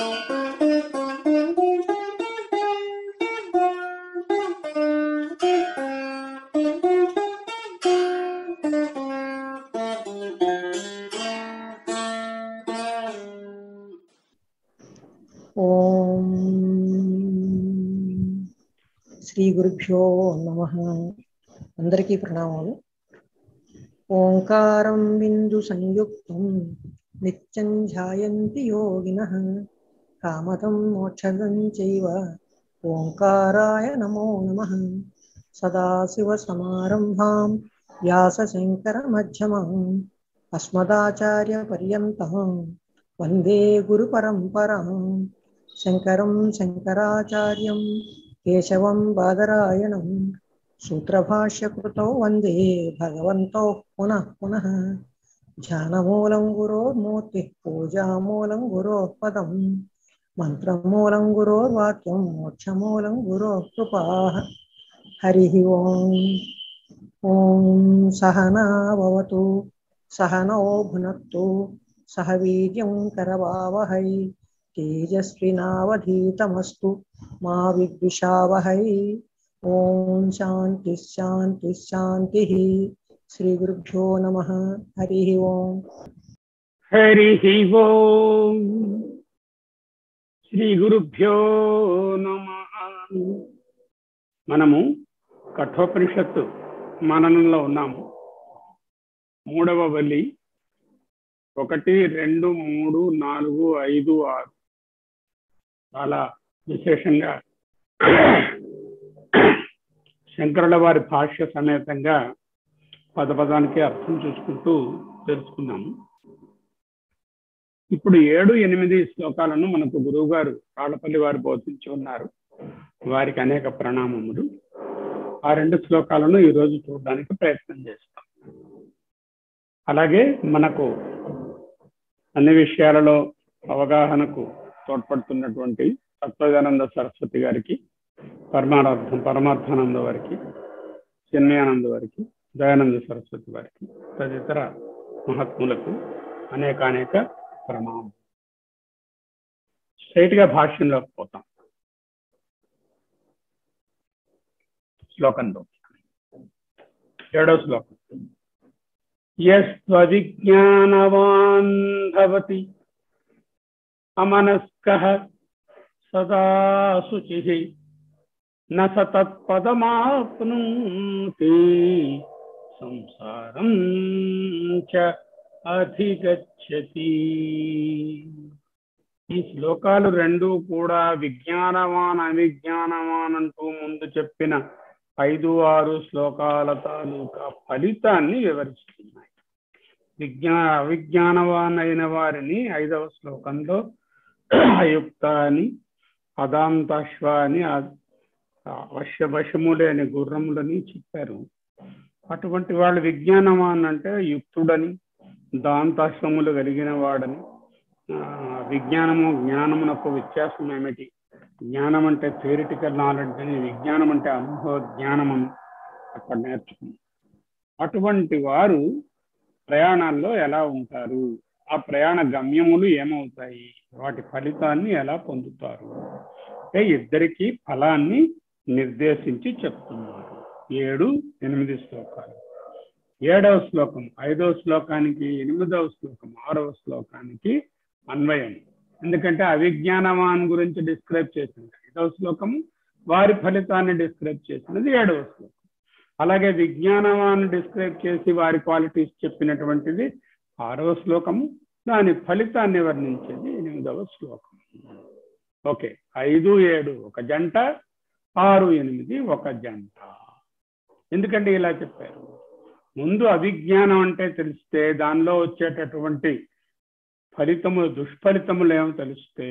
ఓం శ్రీ గురుభ్యో నమ అందరికీ ప్రణామాలు ఓంకారం బిందు సంయుక్తం నిత్యం ధ్యాయంతి యోగిన కామతం మోక్షదం చైవ ఓంకారాయ నమో నమ సదాశివసమారంభాం వ్యాసశంకరమధ్యమం అస్మదాచార్యపర్యంతం వందే గురుపరంపరాం శంకరం శంకరాచార్యం కేశవం బాదరాయణం సూత్రభాష్యకృతౌ వందే భగవంతో పునః పునః ధ్యానమూలం గురోర్మూర్తి పూజామూలం గురోపదం మంత్రమూలం గురోర్వాక్యం మోక్షమూలం గురో కృపా హరి ఓం ఓం సహనావతు సహనో భునత్తు సహ వీర్యం కరవావహై తేజస్వినావధీతమస్తు మా విద్విషావహై ఓం శాంతి శాంతి శాంతి శ్రీ గురుభ్యో నమ హరి ఓం హరి ఓం శ్రీ గురుభ్యో నమ మనము కఠోపనిషత్తు మననంలో ఉన్నాము మూడవ బలి ఒకటి రెండు మూడు నాలుగు ఐదు ఆరు చాలా విశేషంగా శంకరుల వారి భాష్య సమేతంగా పద పదానికి అర్థం చూసుకుంటూ తెలుసుకున్నాము ఇప్పుడు ఏడు ఎనిమిది శ్లోకాలను మనకు గురువు గారు రాళ్లపల్లి వారు బోధించి ఉన్నారు వారికి అనేక ప్రణామములు ఆ రెండు శ్లోకాలను ఈరోజు చూడడానికి ప్రయత్నం చేస్తాం అలాగే మనకు అన్ని విషయాలలో అవగాహనకు తోడ్పడుతున్నటువంటి సత్వజానంద సరస్వతి గారికి పరమార్థం పరమార్థానంద వారికి చిన్మయానంద వారికి దయానంద సరస్వతి వారికి తదితర మహాత్ములకు అనేక అనేక ప్రణామం స్ట్రైట్ గా భాష్యంలోకి పోతాం శ్లోకంలో ఏడో శ్లోకం యస్త్వవిజ్ఞానవాన్ భవతి అమనస్కః సదా శుచిః న స తత్పదమాప్నోతి సంసారం చ అధిగచ్చతి ఈ శ్లోకాలు రెండు కూడా విజ్ఞానవాన్ అవిజ్ఞానవాన్ అంటూ ముందు చెప్పిన ఐదు ఆరు శ్లోకాల తాలూకా ఫలితాన్ని వివరిస్తున్నాయి విజ్ఞా అవిజ్ఞానవాన్ అయిన వారిని ఐదవ శ్లోకంలో అయుక్త అని అదాంతాశ్వ అని వశ వశములేని గుర్రములని చెప్పారు అటువంటి వాళ్ళు విజ్ఞానవాన్ అంటే యుక్తుడని దాంతాశ్వములు కలిగిన వాడని విజ్ఞానము జ్ఞానమునకు వ్యత్యాసం ఏమిటి జ్ఞానం అంటే థియరిటికల్ నాలెడ్జ్ అని విజ్ఞానం అంటే అనుభవ జ్ఞానం అని అక్కడ నేర్చుకున్నాం అటువంటి వారు ప్రయాణాల్లో ఎలా ఉంటారు ఆ ప్రయాణ గమ్యములు ఏమవుతాయి వాటి ఫలితాన్ని ఎలా పొందుతారు అంటే ఇద్దరికి ఫలాన్ని నిర్దేశించి చెప్తున్నారు ఏడు ఎనిమిది శ్లోకాలు ఏడవ శ్లోకం ఐదవ శ్లోకానికి ఎనిమిదవ శ్లోకం ఆరవ శ్లోకానికి అన్వయం ఎందుకంటే అవిజ్ఞానవాన్ గురించి డిస్క్రైబ్ చేసింది ఐదవ శ్లోకము వారి ఫలితాన్ని డిస్క్రైబ్ చేసినది ఏడవ శ్లోకం అలాగే విజ్ఞానవాన్ని డిస్క్రైబ్ చేసి వారి క్వాలిటీస్ చెప్పినటువంటిది ఆరవ శ్లోకము దాని ఫలితాన్ని వర్ణించేది ఎనిమిదవ శ్లోకం ఓకే ఐదు ఏడు ఒక జంట ఆరు ఎనిమిది ఒక జంట ఎందుకంటే ఇలా చెప్పారు ముందు అవిజ్ఞానం అంటే తెలిస్తే దానిలో వచ్చేటటువంటి ఫలితములు దుష్ఫలితములు ఏమో తెలిస్తే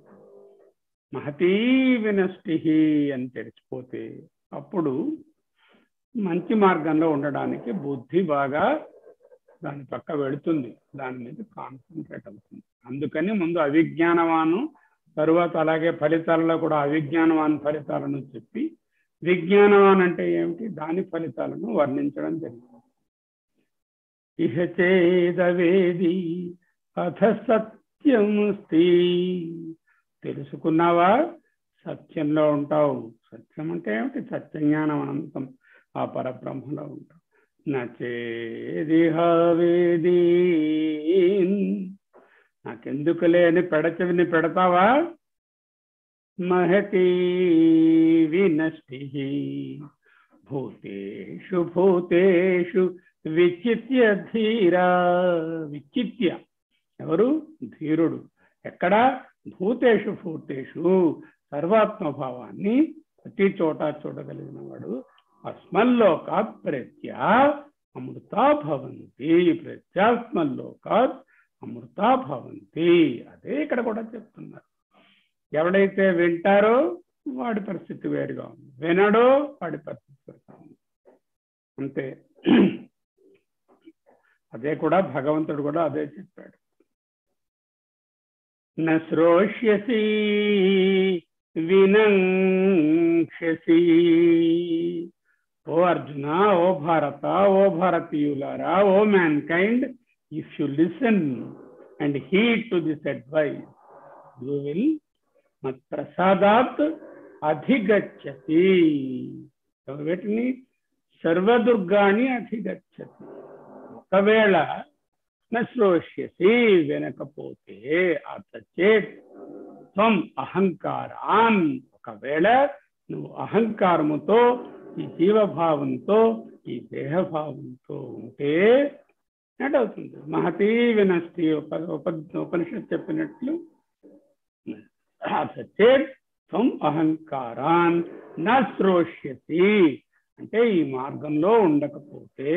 మహతీ వినష్టి అని తెలిసిపోతే అప్పుడు మంచి మార్గంలో ఉండడానికి బుద్ధి బాగా దాని పక్క వెళుతుంది దాని మీద కాన్సన్ట్రేట్ అవుతుంది అందుకని ముందు అవిజ్ఞానవాను తరువాత అలాగే ఫలితాలలో కూడా అవిజ్ఞానవాన్ ఫలితాలను చెప్పి విజ్ఞానవాన్ అంటే ఏమిటి దాని ఫలితాలను వర్ణించడం జరిగింది ఇహ చేదవేది అథ సత్యమస్తి తెలుసుకున్నావా సత్యంలో ఉంటావు సత్యం అంటే ఏమిటి సత్యజ్ఞానం అనంతం ఆ పరబ్రహ్మలో ఉంటావు నచేదిహవేదీ నాకెందుకు లేని పెడచెవిని పెడతావా మహతి వినష్టి భూతేషు భూతేషు విచిత్య ధీరా విచిత్య ఎవరు ధీరుడు ఎక్కడ భూతేషు భూతేషు సర్వాత్మభావాన్ని ప్రతి చోట చూడగలిగిన వాడు అస్మల్లోకాత్ ప్రత్యా అమృతా భవంతి ప్రత్యాస్మల్లోకాత్ అమృతా భవంతి అదే ఇక్కడ కూడా చెప్తున్నారు ఎవడైతే వింటారో వాడి పరిస్థితి వేరుగా ఉంది వినడో వాడి పరిస్థితి వేరుగా ఉంది అంతే అదే కూడా భగవంతుడు కూడా అదే చెప్పాడు నశ్రోష్యసి వినంక్షసి ఓ అర్జున ఓ భారత ఓ భారతీయులారా ఓ mankind if you listen and heed to this advice you will మత్ ప్రసాదాత్ అధిగచ్చతి వీటిని సర్వదుర్గాని అధిగచ్చతి ఒకవేళ నశ్రోష్యసి వినకపోతే అతచేత్ త్వం అహంకారాన్ ఒకవేళ నువ్వు అహంకారముతో ఈ జీవభావంతో ఈ దేహభావంతో ఉంటే ఏంటవుతుంది మహతీ వినష్టి ఉప ఉప ఉపనిషత్ చెప్పినట్లు సచేత్ త్వం అహంకారాన్ నశ్రోష్యసి అంటే ఈ మార్గంలో ఉండకపోతే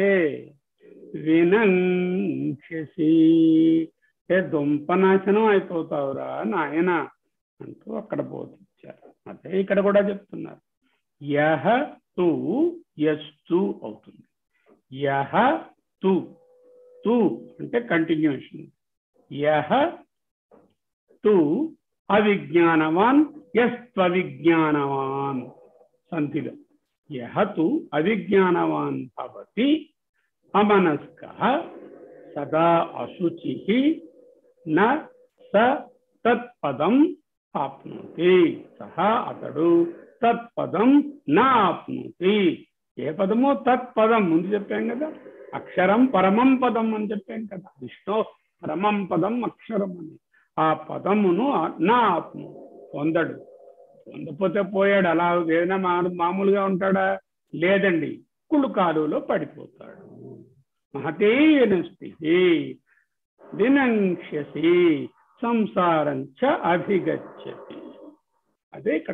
వినంక్షసి ఏ దుంపనాశనం అయిపోతావురా నాయన అంటూ అక్కడ బోధించారు అదే ఇక్కడ కూడా చెప్తున్నారు యహ తు యస్తు అవుతుంది యహ తు తు అంటే కంటిన్యూషన్ యహ తు అవిజ్ఞానవాన్ యస్త్వవిజ్ఞానవాన్ సంధిలో యహ తు అవిజ్ఞానవాన్ భవతి అమనస్క సదా అశుచి న స తత్పదం ఆప్నోతి సహా అతడు తత్పదం నా ఆప్నోతి ఏ పదమో తత్పదం ముందు చెప్పాం కదా అక్షరం పరమం పదం అని చెప్పాం కదా విష్ణు పరమం పదం అక్షరం అని ఆ పదమును నా ఆత్మ పొందడు పొందపోతే పోయాడు అలా ఏదైనా మా మామూలుగా ఉంటాడా లేదండి కుళ్ళు పడిపోతాడు మహతే స్థితి వినంక్ష్యసి సంసారం చ అభిగచ్చతి అదే ఇక్కడ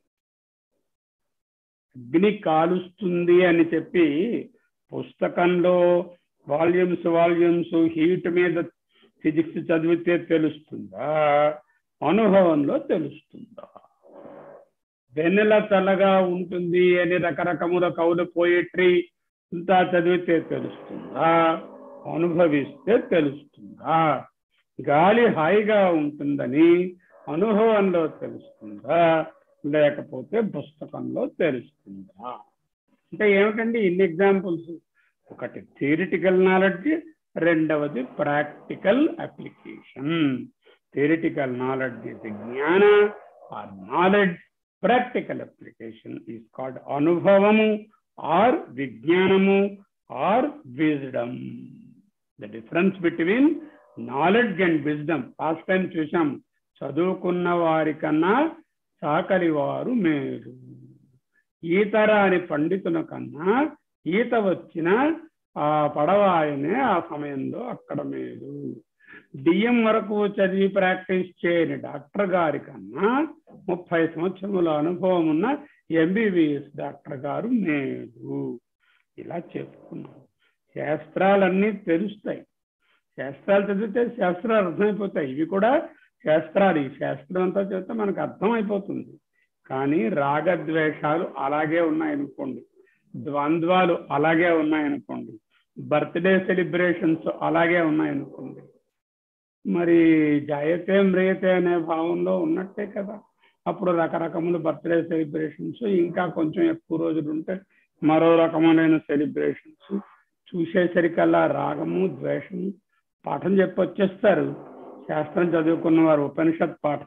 అగ్ని కాలుస్తుంది అని చెప్పి పుస్తకంలో వాల్యూమ్స్ వాల్యూమ్స్ హీట్ మీద ఫిజిక్స్ చదివితే తెలుస్తుందా అనుభవంలో తెలుస్తుందా వెన్నెల చల్లగా ఉంటుంది అని రకరకముల కవులు పోయిట్రీ ఇంత చదివితే తెలుస్తుందా అనుభవిస్తే తెలుస్తుందా గాలి హాయిగా ఉంటుందని అనుభవంలో తెలుస్తుందా లేకపోతే పుస్తకంలో తెలుస్తుందా అంటే ఏమిటండి ఇన్ని ఎగ్జాంపుల్స్ ఒకటి థియరిటికల్ నాలెడ్జ్ రెండవది practical application theoretical knowledge is జ్ఞాన or knowledge practical application is called అనుభవము ఆర్ విజ్ఞానము or wisdom the difference between knowledge and wisdom last time చూసాం చదువుకున్న వారి కన్నా సాకలి వారు మేలు ఈత రాని పండితుల కన్నా ఈత వచ్చిన ఆ పడవ ఆయనే ఆ సమయంలో అక్కడ మేలు డిఎం వరకు చదివి ప్రాక్టీస్ చేయని డాక్టర్ గారి కన్నా ముప్పై సంవత్సరముల అనుభవం ఉన్న ఎంబీబీఎస్ డాక్టర్ గారు మేలు ఇలా చెప్పుకున్నాం శాస్త్రాలన్నీ తెలుస్తాయి శాస్త్రాలు చదివితే శాస్త్రాలు అర్థమైపోతాయి ఇవి కూడా శాస్త్రాలు ఈ శాస్త్రం అంతా చదివితే మనకు అర్థమైపోతుంది కానీ రాగద్వేషాలు అలాగే ఉన్నాయనుకోండి ద్వంద్వాలు అలాగే ఉన్నాయనుకోండి బర్త్డే సెలబ్రేషన్స్ అలాగే ఉన్నాయనుకోండి మరి జాయతే మ్రియతే అనే భావంలో ఉన్నట్టే కదా అప్పుడు రకరకముల బర్త్డే సెలబ్రేషన్స్ ఇంకా కొంచెం ఎక్కువ రోజులు ఉంటే మరో రకమైన సెలబ్రేషన్స్ చూసేసరికల్లా రాగము ద్వేషము పాఠం చెప్పి వచ్చేస్తారు శాస్త్రం చదువుకున్న వారు ఉపనిషత్ పాఠం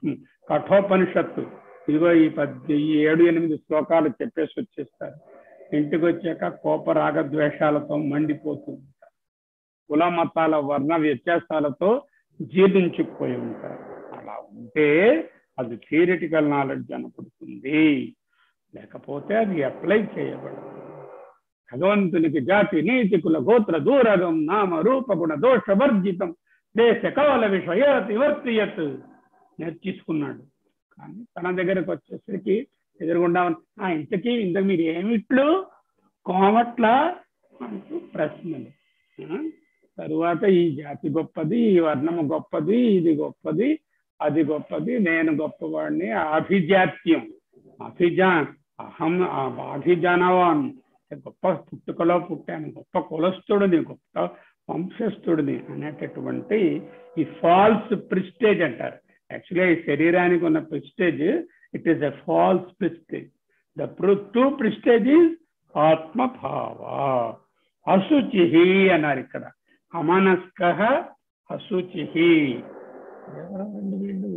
కఠోపనిషత్తు ఇదిగో ఈ పద్య ఈ ఏడు ఎనిమిది శ్లోకాలు చెప్పేసి వచ్చేస్తారు ఇంటికి వచ్చాక కోప రాగద్వేషాలతో మండిపోతూ ఉంటారు కుల మతాల వర్ణ వ్యత్యాసాలతో జీర్ణించుకుపోయి ఉంటారు అలా ఉంటే అది థియరిటికల్ నాలెడ్జ్ అనపడుతుంది లేకపోతే అది అప్లై చేయబడదు భగవంతునికి జాతి నీతి కుల గోత్ర దూరగం నామ రూప గుణ దోష వర్జితం దేశ కాల విషయ వివర్తియత్ నేర్చేసుకున్నాడు కానీ తన దగ్గరకు వచ్చేసరికి ఎదురుగుండా ఉన్న, ఆ ఇంతకీ ఇంత మీరు ఏమిట్లు కోమట్ల అంటూ ప్రశ్నలు ఆ? తరువాత ఈ జాతి గొప్పది ఈ వర్ణము గొప్పది ఇది గొప్పది అది గొప్పది నేను గొప్పవాడిని అభిజాత్యం అభిజా అహం ఆ అభిజానవాన్ గొప్ప పుట్టుకలో పుట్టాను గొప్ప కులస్థుడిని గొప్ప వంశస్థుడిని అనేటటువంటి ఈ ఫాల్స్ ప్రిస్టేజ్ అంటారు యాక్చువల్గా ఈ శరీరానికి ఉన్న prestige it is a false prestige the true prestige is ఆత్మభావ అశుచి అన్నారు ఇక్కడ అమనస్క అశుచి ఎవరండి వీళ్ళు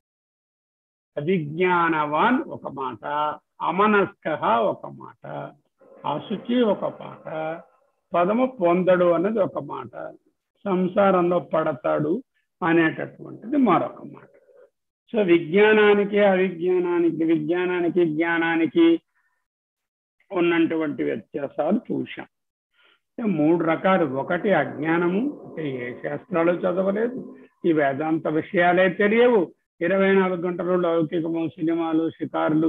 అవిజ్ఞానవాన్ ఒక మాట అమనస్క ఒక మాట అశుచి ఒక మాట పదము పొందడు అన్నది ఒక మాట సంసారంలో పడతాడు అనేటటువంటిది మరొక మాట సో విజ్ఞానానికి అవిజ్ఞానానికి విజ్ఞానానికి జ్ఞానానికి ఉన్నటువంటి వ్యత్యాసాలు చూశాం అంటే మూడు రకాలు ఒకటి అజ్ఞానము అంటే ఏ శాస్త్రాలు చదవలేదు ఈ వేదాంత విషయాలే తెలియవు ఇరవై నాలుగు గంటలు లౌకికము సినిమాలు షికారులు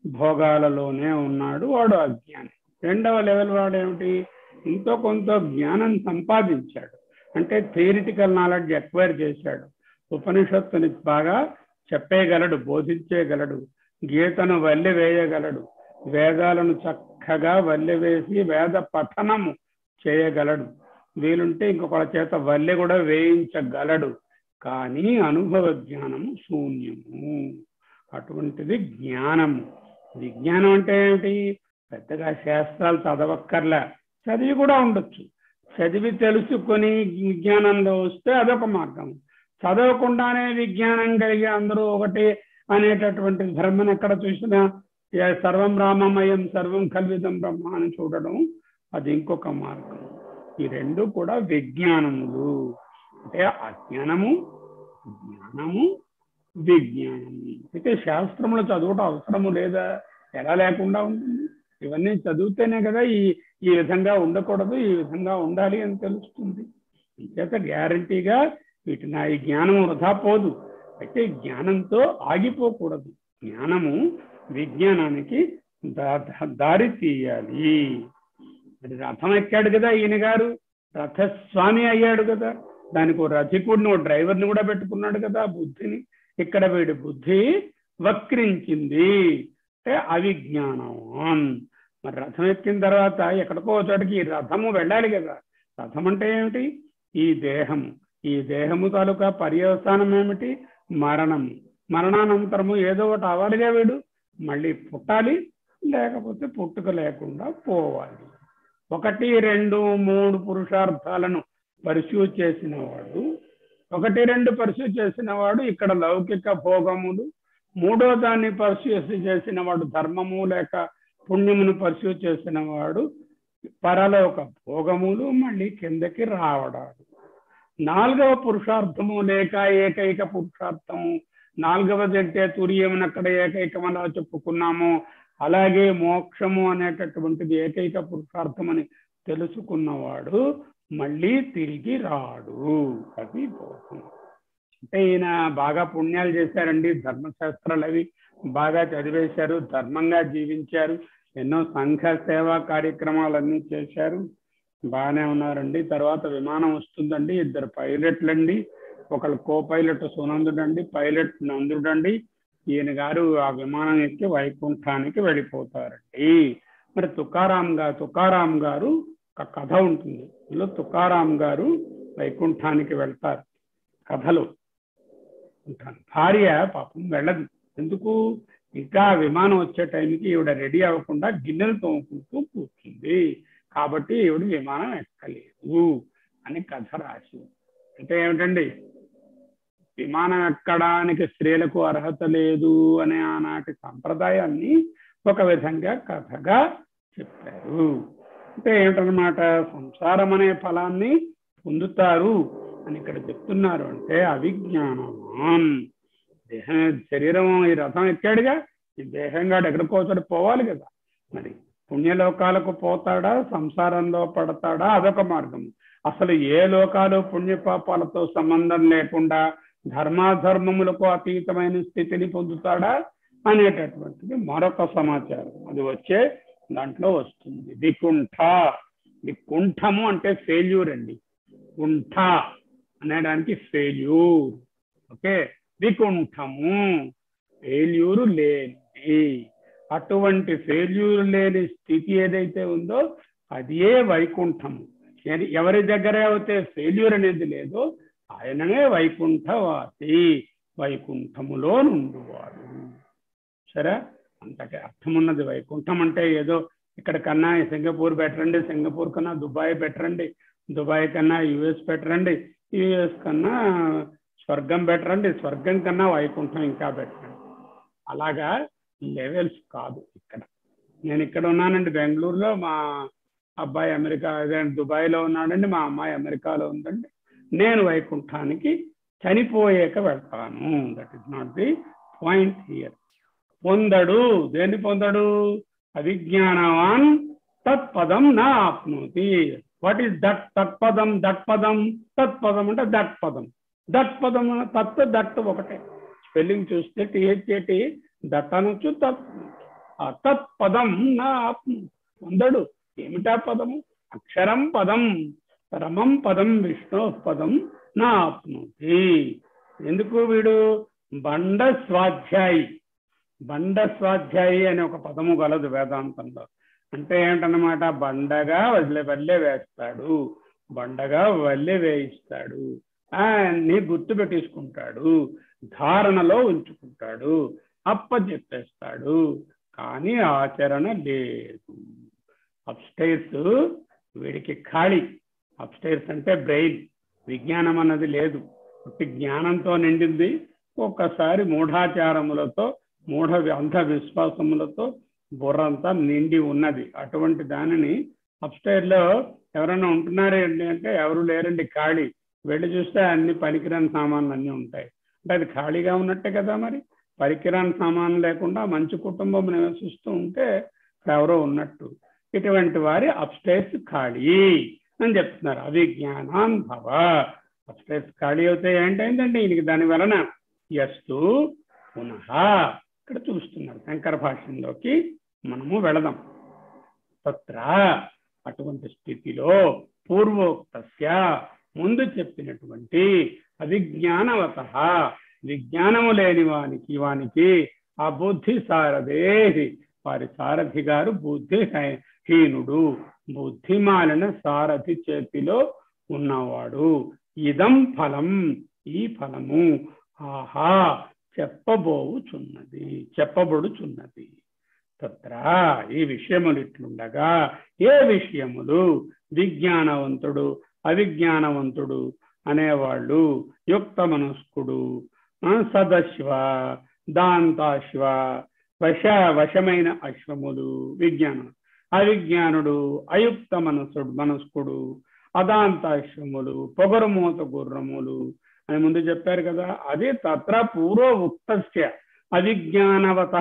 భోగాలలోనే ఉన్నాడు వాడు అజ్ఞాని రెండవ లెవెల్ వాడు ఏమిటి ఎంతో కొంత జ్ఞానం సంపాదించాడు అంటే థియరిటికల్ నాలెడ్జ్ ఎక్వైర్ చేశాడు ఉపనిషత్తుని బాగా చెప్పేయగలడు బోధించేయగలడు గీతను వల్లి వేయగలడు వేదాలను చక్కగా వల్లి వేసి వేద పఠనము చేయగలడు వీలుంటే ఇంకొకళ్ళ చేత వల్లె కూడా వేయించగలడు కానీ అనుభవ జ్ఞానము శూన్యము అటువంటిది జ్ఞానము విజ్ఞానం అంటే ఏమిటి పెద్దగా శాస్త్రాలు చదవక్కర్లే చదివి కూడా ఉండొచ్చు చదివి తెలుసుకొని విజ్ఞానంలో వస్తే అదొక మార్గం చదవకుండానే విజ్ఞానం కలిగి అందరూ ఒకటి అనేటటువంటి ధర్మను ఎక్కడ చూసినా ఏ సర్వం రామమయం సర్వం కల్వితం బ్రహ్మ అని చూడడం అది ఇంకొక మార్గం ఈ రెండు కూడా విజ్ఞానములు అంటే అజ్ఞానము జ్ఞానము విజ్ఞానము అయితే శాస్త్రములు చదవటం అవసరము లేదా ఎలా లేకుండా ఉంటుంది ఇవన్నీ చదివితేనే కదా ఈ ఈ విధంగా ఉండకూడదు ఈ విధంగా ఉండాలి అని తెలుస్తుంది చేత గ్యారంటీగా వీటిని ఈ జ్ఞానము వృధా పోదు అయితే జ్ఞానంతో ఆగిపోకూడదు జ్ఞానము విజ్ఞానానికి దా- దా- దారి తీయాలి మరి రథం ఎక్కాడు కదా ఈయన గారు రథస్వామి అయ్యాడు కదా దానికి ఓ రథికుడిని ఓ డ్రైవర్ని కూడా పెట్టుకున్నాడు కదా బుద్ధిని ఇక్కడ వీడి బుద్ధి వక్రించింది అంటే అవిజ్ఞానం మరి రథం ఎక్కిన తర్వాత ఎక్కడికో ఒక చోటకి ఈ రథము వెళ్ళాలి కదా రథం అంటే ఏమిటి ఈ దేహము ఈ దేహము తాలూకా పర్యవసానం ఏమిటి మరణము మరణానంతరము ఏదో ఒకటి అవ్వాలిగా వీడు మళ్ళీ పుట్టాలి లేకపోతే పుట్టుక లేకుండా పోవాలి ఒకటి రెండు మూడు పురుషార్థాలను పరిశూ చేసిన వాడు ఒకటి రెండు పరిశూ చేసిన వాడు ఇక్కడ లౌకిక భోగములు మూడో దాన్ని పరిశూ చేసిన వాడు ధర్మము లేక పుణ్యమును పరిశూ చేసిన వాడు పరలోక భోగములు మళ్ళీ కిందకి రావడాలు నాలుగవ పురుషార్థము లేక ఏకైక పురుషార్థము నాలుగవది అంటే తుర్యమని అక్కడ ఏకైకమలా చెప్పుకున్నాము అలాగే మోక్షము అనేటటువంటిది ఏకైక పురుషార్థం అని తెలుసుకున్నవాడు మళ్ళీ తిరిగి రాడు అది భోగం అంటే ఈయన బాగా పుణ్యాలు చేశారండి ధర్మశాస్త్రాలు అవి బాగా చదివేశారు ధర్మంగా జీవించారు ఎన్నో సంఘ సేవా కార్యక్రమాలన్నీ చేశారు బాగానే ఉన్నారండి తర్వాత విమానం వస్తుందండి ఇద్దరు పైలట్లండి ఒకళ్ళు కో పైలట్ సునందుడండి పైలట్ నందుడండి ఈయన గారు ఆ విమానం ఎక్కి వైకుంఠానికి వెళ్ళిపోతారండి మరి తుకారాం గారు తుకారాం గారు ఒక కథ ఉంటుంది ఇందులో తుకారాం గారు వైకుంఠానికి వెళ్తారు కథలో ఉంటాను భార్య పాపం వెళ్ళదు ఎందుకు ఇంకా విమానం వచ్చే టైంకి ఈవిడ రెడీ అవ్వకుండా గిన్నెలు తోముకుంటూ కూర్చుంది కాబట్టి ఈవిడ విమానం ఎక్కలేదు అని కథ రాసి అంటే ఏమిటండి విమానం ఎక్కడానికి స్త్రీలకు అర్హత లేదు అనే ఆనాటి సంప్రదాయాన్ని ఒక విధంగా కథగా చెప్పారు అంటే ఏమిటనమాట సంసారం అనే ఫలాన్ని పొందుతారు అని ఇక్కడ చెప్తున్నారు అంటే అవిజ్ఞానవాన్ దేహం శరీరం ఈ రథం ఎక్కాడుగా ఈ దేహంగా ఎక్కడికోసారి పోవాలి కదా మరి పుణ్యలోకాలకు పోతాడా సంసారంలో పడతాడా అదొక మార్గం అసలు ఏ లోకాలు పుణ్యపాపాలతో సంబంధం లేకుండా ధర్మాధర్మములకు అతీతమైన స్థితిని పొందుతాడా అనేటటువంటిది మరొక సమాచారం అది వచ్చే దాంట్లో వస్తుంది వికుంఠ వికుంఠము అంటే ఫెయిల్యూర్ అండి కుంఠ అనేదానికి ఫెయిల్యూర్ ఓకే వికుంఠము ఫెయిల్యూరు లేని అటువంటి ఫెయిల్యూర్ లేని స్థితి ఏదైతే ఉందో అదే వైకుంఠము ఎరి- ఎవరి దగ్గర అయితే ఫెయిల్యూర్ అనేది లేదో ఆయననే వైకుంఠవాసి వైకుంఠములో నుండువాడు సరే అంతకే అర్థమున్నది వైకుంఠం అంటే ఏదో ఇక్కడ కన్నా సింగపూర్ బెటరండి సింగపూర్ కన్నా దుబాయ్ బెటరండి దుబాయ్ కన్నా యుఎస్ బెటరండి యుఎస్ కన్నా స్వర్గం బెటరండి స్వర్గం కన్నా వైకుంఠం ఇంకా బెటరండి అలాగా లెవెల్స్ కాదు ఇక్కడ నేను ఇక్కడ ఉన్నానండి బెంగళూరులో మా అబ్బాయి అమెరికా అదే దుబాయ్లో ఉన్నాడండి మా అమ్మాయి అమెరికాలో ఉందండి నేను వైకుంఠానికి చనిపోయాక వెళ్తాను that is not the point here పొందడు దేన్ని పొందడు అవిజ్ఞానవాన్ తత్పదం నా ఆప్నోతి వాట్ ఈస్ దట్ తత్పదం దట్ పదం తత్పదం అంటే దట్ పదం దట్ పదం తత్ దట్ ఒకటే స్పెల్లింగ్ చూస్తే టిహెచ్ఏటి దట్ అనొచ్చు తత్ ఆ తత్పదం నా ఆప్ను పొందడు ఏమిటా పదము అక్షరం పదం పరమం పదం విష్ణు పదం నా ఆప్నోతి ఎందుకు వీడు బండ స్వాధ్యాయి బండ స్వాధ్యాయి అనే ఒక పదము గలదు వేదాంతంలో అంటే ఏంటన్నమాట బండగా వదిలే వల్లే వేస్తాడు బండగా వల్లే వేయిస్తాడు అన్ని గుర్తు పెట్టేసుకుంటాడు ధారణలో ఉంచుకుంటాడు అప్పచెప్పేస్తాడు కానీ ఆచరణ లేదు అప్స్టైర్స్ వీడికి ఖాళీ అప్స్టైర్స్ అంటే బ్రెయిన్ విజ్ఞానం అన్నది లేదు ఒట్టి జ్ఞానంతో నిండింది ఒక్కసారి మూఢాచారములతో మూఢ అంధ విశ్వాసములతో బుర్రంతా నిండి ఉన్నది అటువంటి దానిని అప్స్టైర్లో ఎవరైనా ఉంటున్నారండి అంటే ఎవరు లేరండి ఖాళీ వెళ్ళి చూస్తే అన్ని పనికిరాని సామాన్లు అన్నీ ఉంటాయి అంటే అది ఖాళీగా ఉన్నట్టే కదా మరి పరికిరాని సామాన్లు లేకుండా మంచి కుటుంబం నివసిస్తూ ఉంటే ఇక్కడ ఎవరో ఉన్నట్టు ఇటువంటి వారి అప్స్టైర్స్ ఖాళీ అని చెప్తున్నారు అవిజ్ఞానాన్ భవ అప్స్టైర్స్ ఖాళీ అవుతాయి ఏంటంటే ఈయనకి దాని వలన ఎస్తు పునః ఇక్కడ చూస్తున్నారు శంకర భాష్యంలోకి మనము వెళదాం తత్ర అటువంటి స్థితిలో పూర్వోక్తస్య ముందు చెప్పినటువంటి అవిజ్ఞానవత విజ్ఞానము లేని వానికి వానికి ఆ బుద్ధి సారథే వారి సారథి గారు బుద్ధి హీ- హీనుడు బుద్ధిమాలిన సారథి చేతిలో ఉన్నవాడు ఇదం ఫలం ఈ ఫలము ఆహా చెప్పబోవుచున్నది చెప్పబడుచున్నది తత్ర ఈ విషయములు ఇట్లుండగా ఏ విషయములు విజ్ఞానవంతుడు అవిజ్ఞానవంతుడు అనేవాళ్ళు యుక్త మనస్కుడు ఆ, సదశ్వ దాంతాశ్వ వశ వశమైన అశ్వములు విజ్ఞానం అవిజ్ఞానుడు అయుక్త మనసుడు మనస్కుడు అదాంతాశ్వములు పొగరుమూత గుర్రములు అని ముందు చెప్పారు కదా అది తత్ర పూర్వ ఉక్తస్య అవిజ్ఞానవత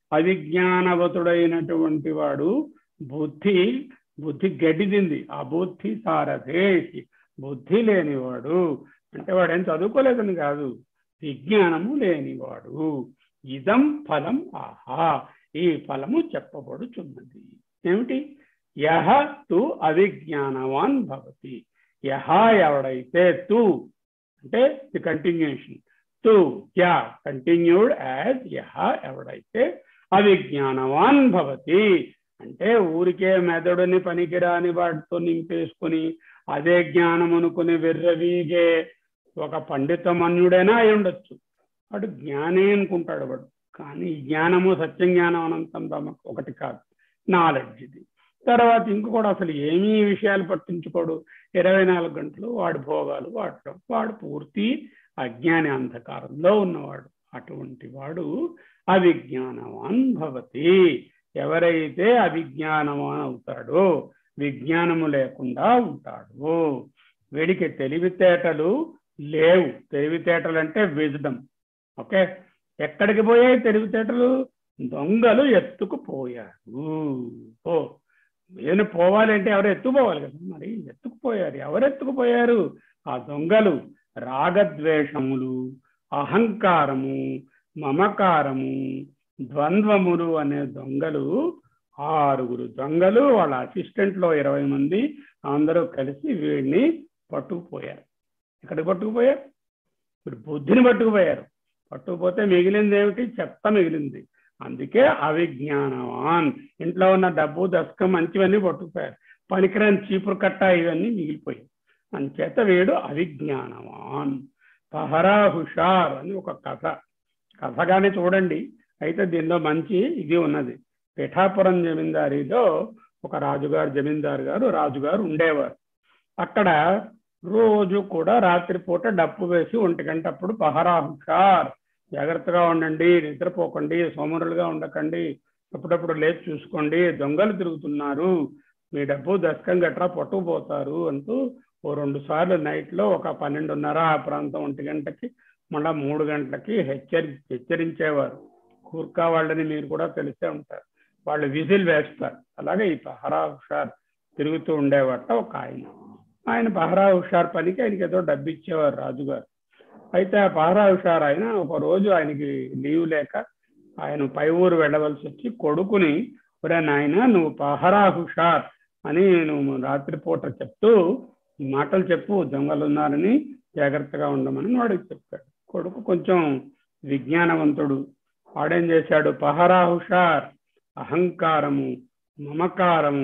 అవిజ్ఞానవతుడైనటువంటి వాడు బుద్ధి బుద్ధి గడ్డిదింది ఆ బుద్ధి సారథేసి బుద్ధి లేనివాడు అంటే వాడు ఏం చదువుకోలేదని కాదు విజ్ఞానము లేనివాడు ఇదం ఫలం ఆహా ఈ ఫలము చెప్పబడుచున్నది ఏమిటి యహ తు అవిజ్ఞానవాన్ భవతి యహ ఎవడైతే తు అంటే ది కంటిన్యూషన్ తు యా కంటిన్యూడ్ యాజ్ యహ ఎవడైతే అవిజ్ఞానవాన్ భవతి అంటే ఊరికే మెదడుని పనికిరాని వాటితో నింపేసుకుని అదే జ్ఞానం అనుకుని వెర్రవీగే ఒక పండితమన్యుడైనా అయి ఉండొచ్చు వాడు జ్ఞానే అనుకుంటాడు వాడు కానీ ఈ జ్ఞానము సత్యం జ్ఞానం అనంతం బ్రహ్మ ఒకటి కాదు నాలెడ్జ్ ఇది తర్వాత ఇంక కూడా అసలు ఏమీ విషయాలు పట్టించుకోడు ఇరవై నాలుగు గంటలు వాడి భోగాలు వాడటం వాడు పూర్తి అజ్ఞాని అంధకారంలో ఉన్నవాడు అటువంటి వాడు అవిజ్ఞానవాన్ భవతి ఎవరైతే అవిజ్ఞానవాన్ అవుతాడో విజ్ఞానము లేకుండా ఉంటాడు వీడికి తెలివితేటలు లేవు తెలివితేటలు అంటే విజడం ఓకే ఎక్కడికి పోయాయి తెలివితేటలు దొంగలు ఎత్తుకుపోయారు ఓ నేను పోవాలంటే ఎవరు ఎత్తుకుపోవాలి కదా మరి ఎత్తుకుపోయారు ఎవరు ఎత్తుకుపోయారు ఆ దొంగలు రాగద్వేషములు అహంకారము మమకారము ద్వంద్వములు అనే దొంగలు ఆరుగురు దొంగలు వాళ్ళ అసిస్టెంట్లో ఇరవై మంది అందరూ కలిసి వీడిని పట్టుకుపోయారు ఎక్కడికి పట్టుకుపోయారు ఇప్పుడు బుద్ధిని పట్టుకుపోయారు పట్టుకుపోతే మిగిలింది ఏమిటి చెత్త మిగిలింది అందుకే అవిజ్ఞానవాన్ ఇంట్లో ఉన్న డబ్బు దశకం మంచివన్నీ పట్టుకుపోయారు పనికిరాని చీపురు కట్ట ఇవన్నీ మిగిలిపోయాయి అంచేత వీడు అవిజ్ఞానవాన్ పహరా హుషార్ అని ఒక కథ కథగానే చూడండి అయితే దీనిలో మంచి ఇది ఉన్నది పిఠాపురం జమీందారిలో ఒక రాజుగారు జమీందారు గారు రాజుగారు ఉండేవారు అక్కడ రోజు కూడా రాత్రిపూట డప్పు వేసి ఒంటి గంటప్పుడు పహరా హుషార్ జాగ్రత్తగా ఉండండి నిద్రపోకండి సోమరులుగా ఉండకండి అప్పుడప్పుడు లేచి చూసుకోండి దొంగలు తిరుగుతున్నారు మీ డబ్బు దశకం గట్రా పట్టుకుపోతారు అంటూ ఓ రెండు సార్లు నైట్లో ఒక పన్నెండున్నర ఆ ప్రాంతం ఒంటి గంటకి మళ్ళా మూడు గంటలకి హెచ్చరి హెచ్చరించేవారు కూర్కా వాళ్ళని మీరు కూడా తెలిసే ఉంటారు వాళ్ళు విజిల్ వేస్తారు అలాగే ఈ పహరా హుషార్ తిరుగుతూ ఉండేవాట ఒక ఆయన ఆయన పహరా హుషార్ పనికి ఆయనకి ఏదో డబ్బు ఇచ్చేవారు రాజుగారు అయితే ఆ పహరా హుషార్ ఆయన ఒక రోజు ఆయనకి లీవ్ లేక ఆయన పై ఊరు వెళ్ళవలసి వచ్చి కొడుకుని ఒరే నాయన నువ్వు పహరా హుషార్ అని నువ్వు రాత్రిపూట చెప్తూ ఈ మాటలు చెప్పు దొంగలు ఉన్నారని జాగ్రత్తగా ఉండమని వాడికి చెప్పాడు కొడుకు కొంచెం విజ్ఞానవంతుడు వాడేం చేశాడు పహరా హుషార్ అహంకారము మమకారము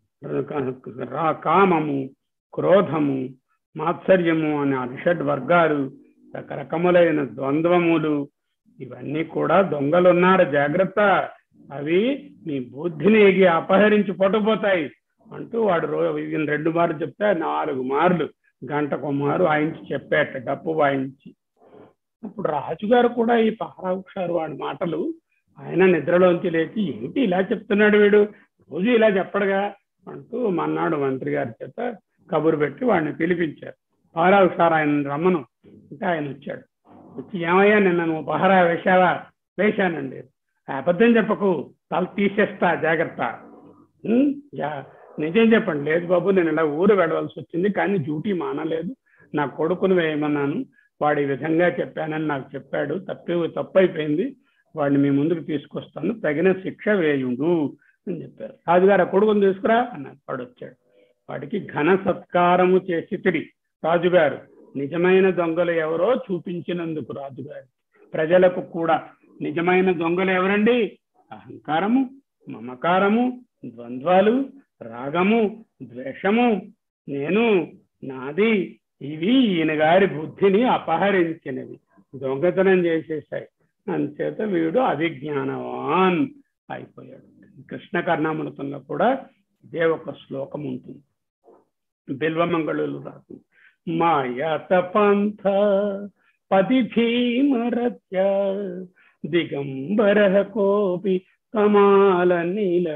రా కామము క్రోధము మాత్సర్యము అనే అరిషడ్ వర్గాలు రకరకములైన ద్వంద్వములు ఇవన్నీ కూడా దొంగలు ఉన్నారు జాగ్రత్త అవి మీ బుద్ధిని ఎగి అపహరించి పట్టుకుపోతాయి అంటూ వాడు రోజు ఈయన రెండు మార్లు చెప్తే నాలుగు మార్లు గంటకు మారు వాయించి చెప్పాట డప్పు వాయించి అప్పుడు రాజుగారు కూడా ఈ పహరాక్షారు వాడి మాటలు ఆయన నిద్రలోంచి లేచి ఏంటి ఇలా చెప్తున్నాడు వీడు రోజు ఇలా చెప్పడుగా అంటూ మన్నాడు మంత్రి గారి చేత కబురు పెట్టి వాడిని పిలిపించారు పహరా హుషారు ఆయన రమ్మను అంటే ఆయన వచ్చాడు వచ్చి ఏమయ్యా నిన్న నువ్వు పహరా వేశావా వేశానండి అబద్ధం చెప్పకు తల తీసేస్తా జాగ్రత్త ఉమ్, జా- నిజం చెప్పండి లేదు బాబు నేను ఇలా ఊరు వెళ్ళవలసి వచ్చింది కానీ డ్యూటీ మానలేదు నా కొడుకును వేయమన్నాను వాడు ఈ విధంగా చెప్పానని నాకు చెప్పాడు తప్పి తప్పైపోయింది వాడిని మీ ముందుకు తీసుకొస్తాను తగిన శిక్ష వేయుండు అని చెప్పారు రాజుగారు ఆ కొడుకుని తీసుకురా అన్నాడు వాడు వచ్చాడు వాడికి ఘన సత్కారము చేసి తిరిగి రాజుగారు నిజమైన దొంగలు ఎవరో చూపించినందుకు రాజుగారు ప్రజలకు కూడా నిజమైన దొంగలు ఎవరండి అహంకారము మమకారము ద్వంద్వాలు రాగము ద్వేషము నేను నాది ఇవి ఈయన గారి బుద్ధిని అపహరించినవి దొంగతనం చేసేసాయి అంచేత వీడు అవిజ్ఞానవాన్ అయిపోయాడు కృష్ణ కర్ణామృతంలో కూడా ఇదే ఒక శ్లోకం ఉంటుంది బిల్వమంగళులు రాస్తుంది మాయాత పంథ పది భీమరత్య దిగంబర కోపి కమాల నీల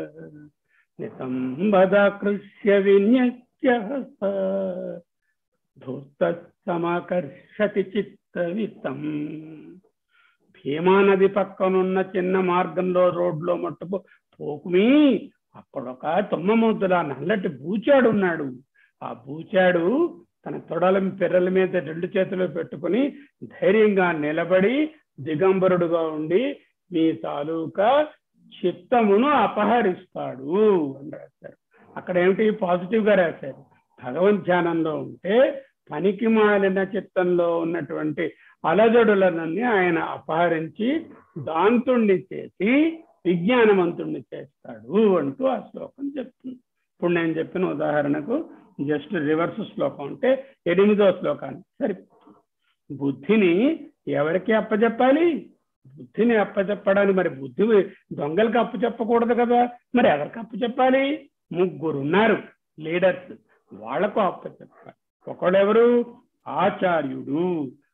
నితంబదకృష్య విన్యస్య హస్త ధూర్త సమాకర్షతి చిత్త విత్తం భీమా నది పక్కనున్న చిన్న మార్గంలో రోడ్లో మట్టుకు పోకుమి అక్కడొక తుమ్మ ముద్దుల నల్లటి బూచాడు ఉన్నాడు ఆ బూచాడు తన తొడల పిర్రల మీద రెండు చేతులు పెట్టుకుని ధైర్యంగా నిలబడి దిగంబరుడుగా ఉండి మీ తాలూకా చిత్తమును అపహరిస్తాడు అని రాశారు అక్కడ ఏమిటి పాజిటివ్ గా రాశారు భగవద్ ధ్యానంలో ఉంటే పనికి మాలిన చిత్తంలో ఉన్నటువంటి అలజడులనన్నీ ఆయన అపహరించి దాంతుణ్ణి చేసి విజ్ఞానవంతుణ్ణి చేస్తాడు అంటూ ఆ శ్లోకం చెప్తుంది ఇప్పుడు నేను చెప్పిన ఉదాహరణకు జస్ట్ రివర్స్ శ్లోకం అంటే ఎనిమిదో శ్లోకాన్ని సరి బుద్ధిని ఎవరికి అప్పచెప్పాలి బుద్ధిని అప్పచెప్పడానికి మరి బుద్ధి దొంగలకి అప్పు చెప్పకూడదు కదా మరి ఎవరికి అప్పు చెప్పాలి ముగ్గురు ఉన్నారు లీడర్స్ వాళ్లకు అప్పచెప్పాలి ఒకడెవరు ఆచార్యుడు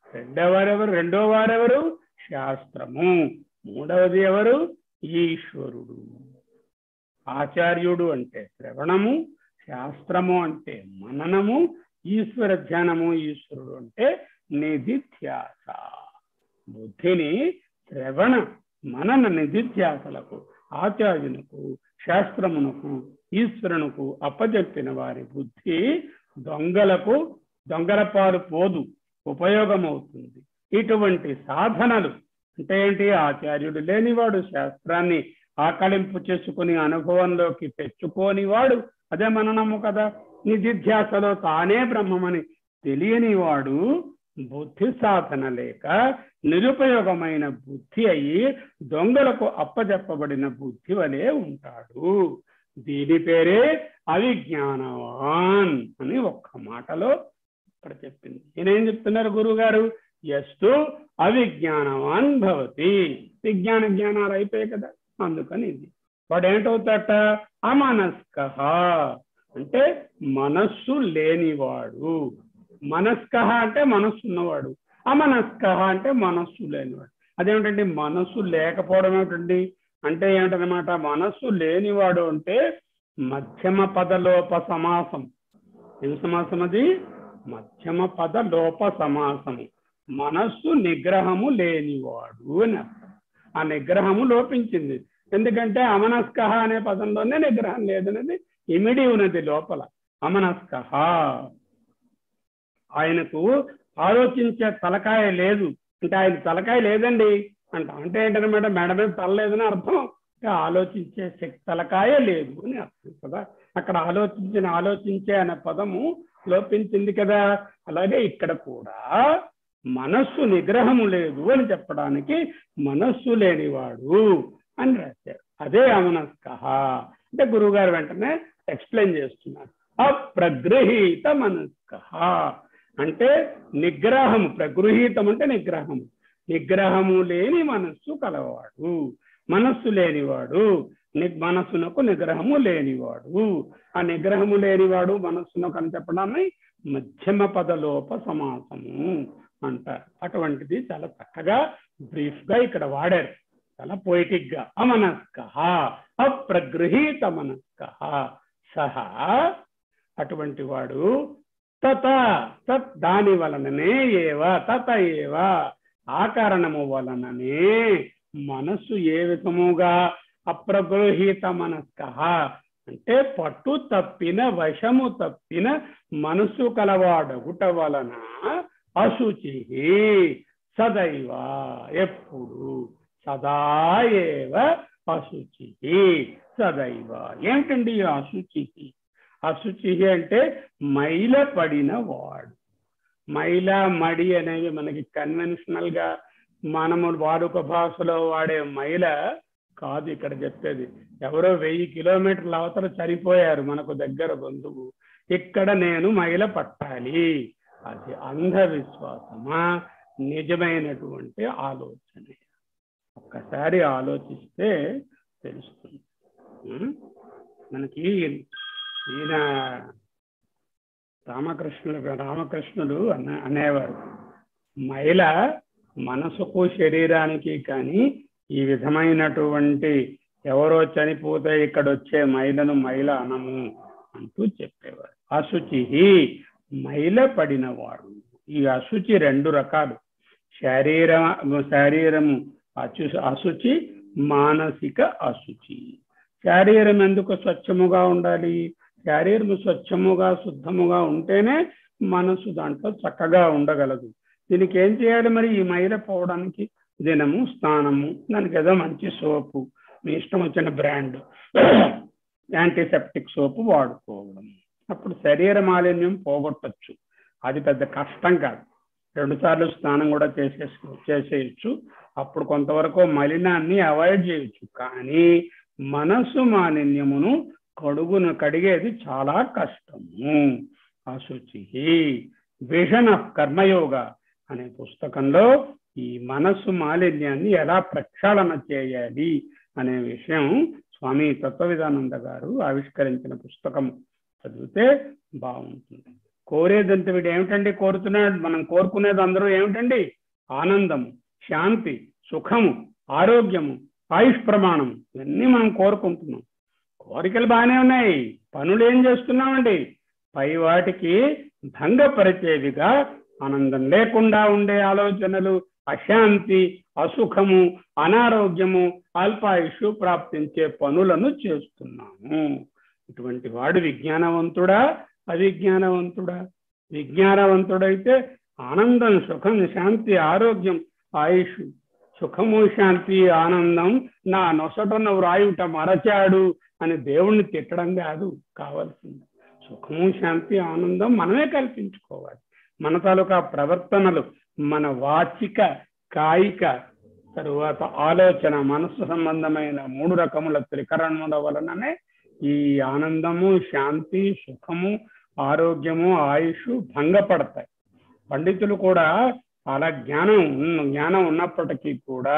రెండో వారెవరు రెండో వారెవరు శాస్త్రము మూడవది ఎవరు ఈశ్వరుడు ఆచార్యుడు అంటే శ్రవణము శాస్త్రము అంటే మననము ఈశ్వర ధ్యానము ఈశ్వరుడు అంటే నిధిధ్యాస బుద్ధిని శ్రవణ మనన నిధిధ్యాసలకు ఆచార్యునకు శాస్త్రమునకు ఈశ్వరునకు అప్పజెప్పిన వారి బుద్ధి దొంగలకు దొంగల పాలు పోదు ఉపయోగమవుతుంది ఇటువంటి సాధనలు అంటే ఏంటి ఆచార్యుడు లేనివాడు శాస్త్రాన్ని ఆకలింపు చేసుకుని అనుభవంలోకి తెచ్చుకోనివాడు అదే మననము కదా నిధిధ్యాసలో తానే బ్రహ్మమని తెలియని వాడు బుద్ధి సాధన లేక నిరుపయోగమైన బుద్ధి అయి దొంగలకు అప్పజెప్పబడిన బుద్ధి వలె ఉంటాడు దీని పేరే అవిజ్ఞానవాన్ అని ఒక్క మాటలో ఇక్కడ చెప్పింది నేనేం చెప్తున్నారు గురువు గారు ఎస్తు అవిజ్ఞానవాన్ భవతి విజ్ఞాన జ్ఞానాలు అయిపోయాయి కదా అందుకని ఇది వాడు ఏంటవుతాట అమనస్క అంటే మనస్సు లేనివాడు మనస్క అంటే మనస్సు ఉన్నవాడు అమనస్క అంటే మనస్సు లేనివాడు అదేమిటండి మనస్సు లేకపోవడం ఏమిటండి అంటే ఏమిటనమాట మనస్సు లేనివాడు అంటే మధ్యమ పద లోప సమాసం ఏం సమాసం అది మధ్యమ పద లోప సమాసము మనస్సు నిగ్రహము లేనివాడు అని అర్థం ఆ నిగ్రహము లోపించింది ఎందుకంటే అమనస్క అనే పదంలోనే నిగ్రహం లేదనేది ఇమిడి ఉన్నది లోపల అమనస్క ఆయనకు ఆలోచించే తలకాయ లేదు అంటే ఆయన తలకాయ లేదండి అంట అంటే ఏంటనమాట మేడ మీద తల లేదని అర్థం ఆలోచించే శక్తి తలకాయ లేదు అని అర్థం కదా అక్కడ ఆలోచించిన ఆలోచించే అనే పదము లోపించింది కదా అలాగే ఇక్కడ కూడా మనస్సు నిగ్రహము లేదు అని చెప్పడానికి మనస్సు లేనివాడు అని రాశారు అదే అమనస్క అంటే గురువుగారు వెంటనే ఎక్స్ప్లెయిన్ చేస్తున్నారు అప్రగృహీత మనస్క అంటే నిగ్రహము ప్రగృహీతం అంటే నిగ్రహము నిగ్రహము లేని మనస్సు కలవాడు మనస్సు లేనివాడు మనస్సునకు నిగ్రహము లేనివాడు ఆ నిగ్రహము లేనివాడు మనస్సునకు అని చెప్పడాన్ని మధ్యమ పదలోప సమాసము అంటారు అటువంటిది చాలా చక్కగా బ్రీఫ్ గా ఇక్కడ వాడారు చాలా పోయిటిక్ గా అమనస్క అప్రగృహీత మనస్క సహా అటువంటి వాడు తత తత్ దాని వలననే ఏవ తత ఏవ ఆ కారణము వలననే మనస్సు ఏ విధముగా అప్రగృహీత మనస్క అంటే పట్టు తప్పిన వశము తప్పిన మనస్సు కలవాడగుట వలన అశుచి సదైవ ఎప్పుడు సదా ఏవ అశుచి సదైవ ఏంటండి ఈ అశుచి అశుచి అంటే మైల పడిన వాడు మైల మడి అనేవి మనకి కన్వెన్షనల్ గా మనము వాడుక భాషలో వాడే మైల కాదు ఇక్కడ చెప్పేది ఎవరో వెయ్యి కిలోమీటర్ల అవతల చనిపోయారు మనకు దగ్గర బంధువు ఇక్కడ నేను మైల పట్టాలి అది అంధవిశ్వాసమా నిజమైనటువంటి ఆలోచన ఒక్కసారి ఆలోచిస్తే తెలుస్తుంది మనకి ఈయన రామకృష్ణులు రామకృష్ణుడు అన్న అనేవారు మహిళ మనసుకు శరీరానికి కానీ ఈ విధమైనటువంటి ఎవరో చనిపోతే ఇక్కడ వచ్చే మైలను మైల అనము అంటూ చెప్పేవారు అశుచి మైల పడినవాడు ఈ అశుచి రెండు రకాలు శరీర శరీరము అచు అశుచి మానసిక అశుచి శారీరం ఎందుకు స్వచ్ఛముగా ఉండాలి శారీరము స్వచ్ఛముగా శుద్ధముగా ఉంటేనే మనసు దాంట్లో చక్కగా ఉండగలదు దీనికి ఏం చేయాలి మరి ఈ మైల పోవడానికి దినము స్నానము దానికి ఏదో మంచి సోపు మీ ఇష్టం వచ్చిన బ్రాండ్ యాంటీసెప్టిక్ సోపు వాడుకోవడం అప్పుడు శరీర మాలిన్యం పోగొట్టచ్చు అది పెద్ద కష్టం కాదు రెండు సార్లు స్నానం కూడా చేసేసు చేసేయచ్చు అప్పుడు కొంతవరకు మలినాన్ని అవాయిడ్ చేయొచ్చు కానీ మనస్సు మాలిన్యమును కడుగును కడిగేది చాలా కష్టము అశుచి విషణ కర్మయోగ అనే పుస్తకంలో ఈ మనస్సు మాలిన్యాన్ని ఎలా ప్రక్షాళన చేయాలి అనే విషయం స్వామి తత్వవిధానంద గారు ఆవిష్కరించిన పుస్తకం చదివితే బాగుంటుంది కోరేదంటే వీడు ఏమిటండి కోరుతున్నాడు మనం కోరుకునేది అందరూ ఏమిటండి ఆనందము శాంతి సుఖము ఆరోగ్యము ఆయుష్ ప్రమాణం ఇవన్నీ మనం కోరుకుంటున్నాం కోరికలు బాగానే ఉన్నాయి పనులు ఏం చేస్తున్నామండి పై వాటికి భంగపరిచేవిగా ఆనందం లేకుండా ఉండే ఆలోచనలు అశాంతి అసుఖము అనారోగ్యము అల్పాయుషు ప్రాప్తించే పనులను చేస్తున్నాము ఇటువంటి వాడు విజ్ఞానవంతుడా అవిజ్ఞానవంతుడా విజ్ఞానవంతుడైతే ఆనందం సుఖం శాంతి ఆరోగ్యం ఆయుష్ సుఖము శాంతి ఆనందం నా నొసటను వ్రాయుట మరచాడు అని దేవుణ్ణి తిట్టడం కాదు కావాల్సింది సుఖము శాంతి ఆనందం మనమే కల్పించుకోవాలి మన తాలూకా ప్రవర్తనలు మన వాచిక కాయిక తరువాత ఆలోచన మనస్సు సంబంధమైన మూడు రకముల త్రికరణముల వలననే ఈ ఆనందము శాంతి సుఖము ఆరోగ్యము ఆయుష్ భంగపడతాయి పండితులు కూడా అలా జ్ఞానం ఉన్న జ్ఞానం ఉన్నప్పటికీ కూడా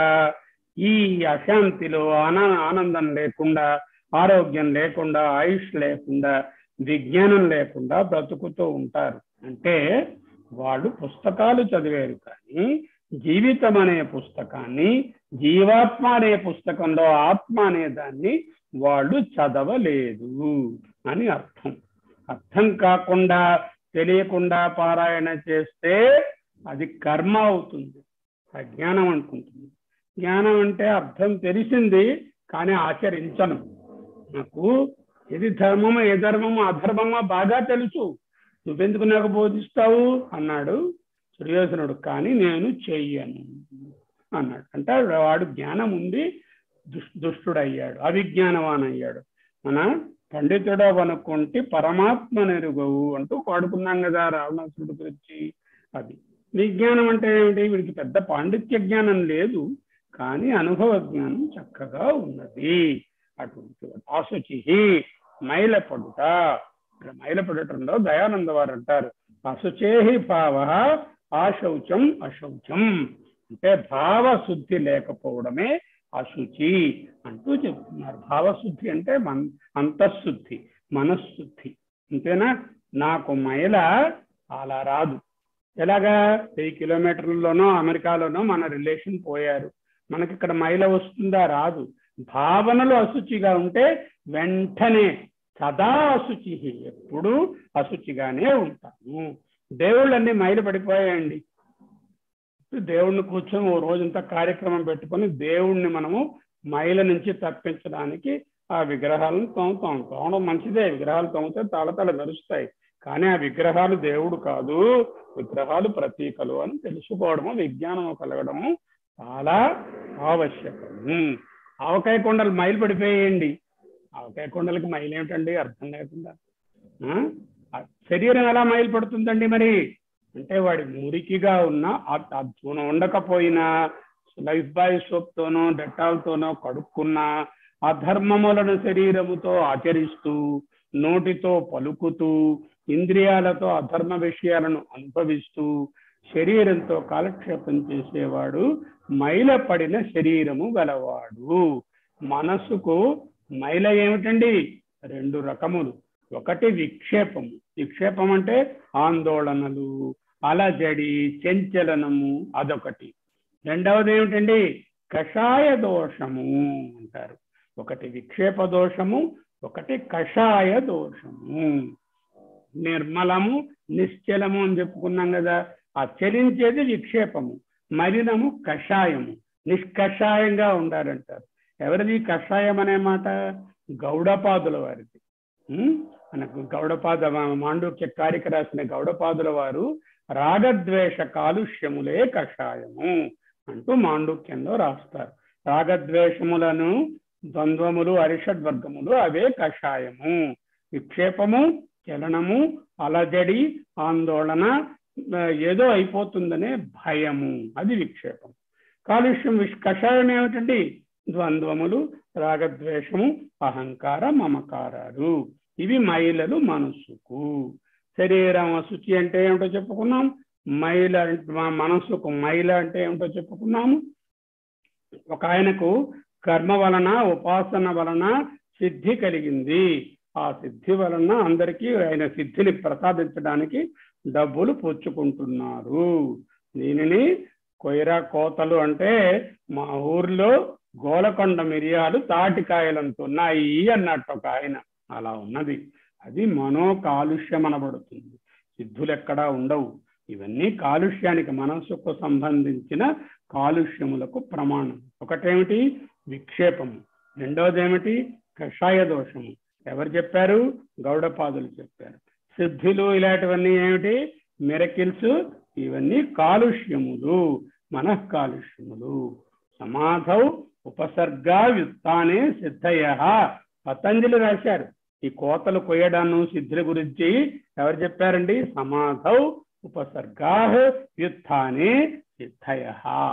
ఈ అశాంతిలో ఆనా ఆనందం లేకుండా ఆరోగ్యం లేకుండా ఆయుష్ లేకుండా విజ్ఞానం లేకుండా బ్రతుకుతూ ఉంటారు అంటే వాళ్ళు పుస్తకాలు చదివారు కానీ జీవితం అనే పుస్తకాన్ని జీవాత్మ అనే పుస్తకంలో ఆత్మ అనే దాన్ని వాళ్ళు చదవలేదు అని అర్థం అర్థం కాకుండా తెలియకుండా పారాయణ చేస్తే అది కర్మ అవుతుంది అజ్ఞానం అనుకుంటుంది జ్ఞానం అంటే అర్థం తెలిసింది కానీ ఆచరించను నాకు ఏది ధర్మమో ఏ ధర్మమో అధర్మమో బాగా తెలుసు నువ్వెందుకు నాకు బోధిస్తావు అన్నాడు సుయోధనుడు కానీ నేను చెయ్యను అన్నాడు అంటే వాడు జ్ఞానం ఉంది దుష్ దుష్టుడయ్యాడు అవిజ్ఞానవాన్ అయ్యాడు మన పండితుడు అనుకుంటే పరమాత్మ నెరుగవు అంటూ పాడుకున్నాం కదా రావణాసురుడు గురించి అది విజ్ఞానం అంటే ఏమిటి వీడికి పెద్ద పాండిత్య జ్ఞానం లేదు కానీ అనుభవ జ్ఞానం చక్కగా ఉన్నది అటువంటి ఆశుచి మైల పడుట ఇక్కడ మైల పడటంలో దయానంద వారు అంటారు అశుచేహి భావ ఆశౌచం అశౌచం అంటే భావశుద్ధి లేకపోవడమే అశుచి అంటూ చెప్తున్నారు భావశుద్ధి అంటే మన్ అంతఃశుద్ధి మనశ్శుద్ధి అంతేనా నాకు మైల అలా రాదు ఎలాగా వెయ్యి కిలోమీటర్లలోనో అమెరికాలోనో మన రిలేషన్ పోయారు మనకి ఇక్కడ మైల వస్తుందా రాదు భావనలు అశుచిగా ఉంటే వెంటనే సదా అశుచి ఎప్పుడు అశుచిగానే ఉంటాము దేవుళ్ళన్నీ మైలు పడిపోయాయండి దేవుణ్ణి కూర్చొని ఓ రోజంతా కార్యక్రమం పెట్టుకొని దేవుణ్ణి మనము మైల నుంచి తప్పించడానికి ఆ విగ్రహాలను తోముతాం తోమడం మంచిదే విగ్రహాలు తోమితే తలతల మెరుస్తాయి కానీ ఆ విగ్రహాలు దేవుడు కాదు విగ్రహాలు ప్రతీకలు అని తెలుసుకోవడము విజ్ఞానము కలగడము చాలా ఆవశ్యకము ఆవకాయ కొండలు మైలు పడిపోయేయండి ఆవకాయ కొండలకి మైలు ఏమిటండి అర్థం లేకుండా శరీరం ఎలా మైలు పడుతుందండి మరి అంటే వాడి మురికిగా ఉన్న ఉండకపోయినా లైఫ్ బాయ్ సోప్తోనో డెటాల్తోనో కడుక్కున్నా అధర్మములను శరీరముతో ఆచరిస్తూ నోటితో పలుకుతూ ఇంద్రియాలతో అధర్మ విషయాలను అనుభవిస్తూ శరీరంతో కాలక్షేపం చేసేవాడు మైల పడిన శరీరము గలవాడు మనసుకు మైల ఏమిటండి రెండు రకములు ఒకటి విక్షేపము విక్షేపం అంటే ఆందోళనలు అలజడి చంచలనము అదొకటి రెండవది ఏమిటండి కషాయ దోషము అంటారు ఒకటి విక్షేప దోషము ఒకటి కషాయ దోషము నిర్మలము నిశ్చలము అని చెప్పుకున్నాం కదా ఆ చలించేది విక్షేపము మలినము కషాయము నిష్కషాయంగా ఉండాలంటారు ఎవరిది కషాయం అనే మాట గౌడపాదుల వారిది మనకు గౌడపాద మాండూక్య కారిక రాసిన గౌడపాదుల వారు రాగద్వేష కాలుష్యములే కషాయము అంటూ మాండూక్యంలో రాస్తారు రాగద్వేషములను ద్వంద్వములు అరిషడ్వర్గములు అవే కషాయము విక్షేపము చలనము అలజడి ఆందోళన ఏదో అయిపోతుందనే భయము అది విక్షేపం కాలుష్యం విష్ కషాయం ఏమిటండి ద్వంద్వములు రాగద్వేషము అహంకార మమకారాలు ఇవి మైలలు మనస్సుకు శరీరం అశుచి అంటే ఏమిటో చెప్పుకున్నాం మైల మనస్సుకు మైల అంటే ఏమిటో చెప్పుకున్నాము ఒక ఆయనకు కర్మ వలన ఉపాసన వలన సిద్ధి కలిగింది ఆ సిద్ధి వలన అందరికీ ఆయన సిద్ధిని ప్రసాదించడానికి డబ్బులు పుచ్చుకుంటున్నారు దీనిని కొయ్యరా కోతలు అంటే మా ఊర్లో గోలకొండ మిరియాలు తాటికాయలంతున్నాయి అన్నట్టు ఒక ఆయన అలా ఉన్నది అది మనో కాలుష్యం అనబడుతుంది సిద్ధులు ఎక్కడా ఉండవు ఇవన్నీ కాలుష్యానికి మనస్సుకు సంబంధించిన కాలుష్యములకు ప్రమాణం ఒకటేమిటి విక్షేపము రెండవది ఏమిటి కషాయ దోషము ఎవరు చెప్పారు గౌడపాదులు చెప్పారు సిద్ధులు ఇలాంటివన్నీ ఏమిటి మిరకిల్స్ ఇవన్నీ కాలుష్యములు మనః కాలుష్యములు సమాధౌ ఉపసర్గా వ్యుత్నే సిద్ధయ పతంజలి రాశారు ఈ కోతలు కొయ్యడాను సిద్ధుల గురించి ఎవరు చెప్పారండి సమాధౌ ఉపసర్గా వ్యుత్నే సిద్ధయ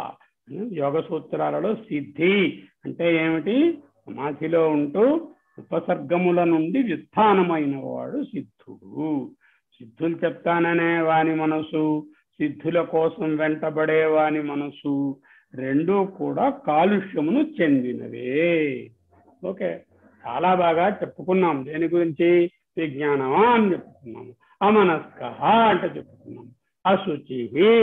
యోగ సూత్రాలలో సిద్ధి అంటే ఏమిటి సమాధిలో ఉంటూ ఉపసర్గముల నుండి వ్యుత్నమైన వాడు సిద్ధుడు సిద్ధులు చెప్తాననే వాని మనసు సిద్ధుల కోసం వెంటబడే వాని మనసు రెండూ కూడా కాలుష్యమును చెందినవే ఓకే చాలా బాగా చెప్పుకున్నాం దేని గురించి విజ్ఞానమా అని చెప్పుకున్నాము అమనస్క అంటే చెప్పుకున్నాము అశుచి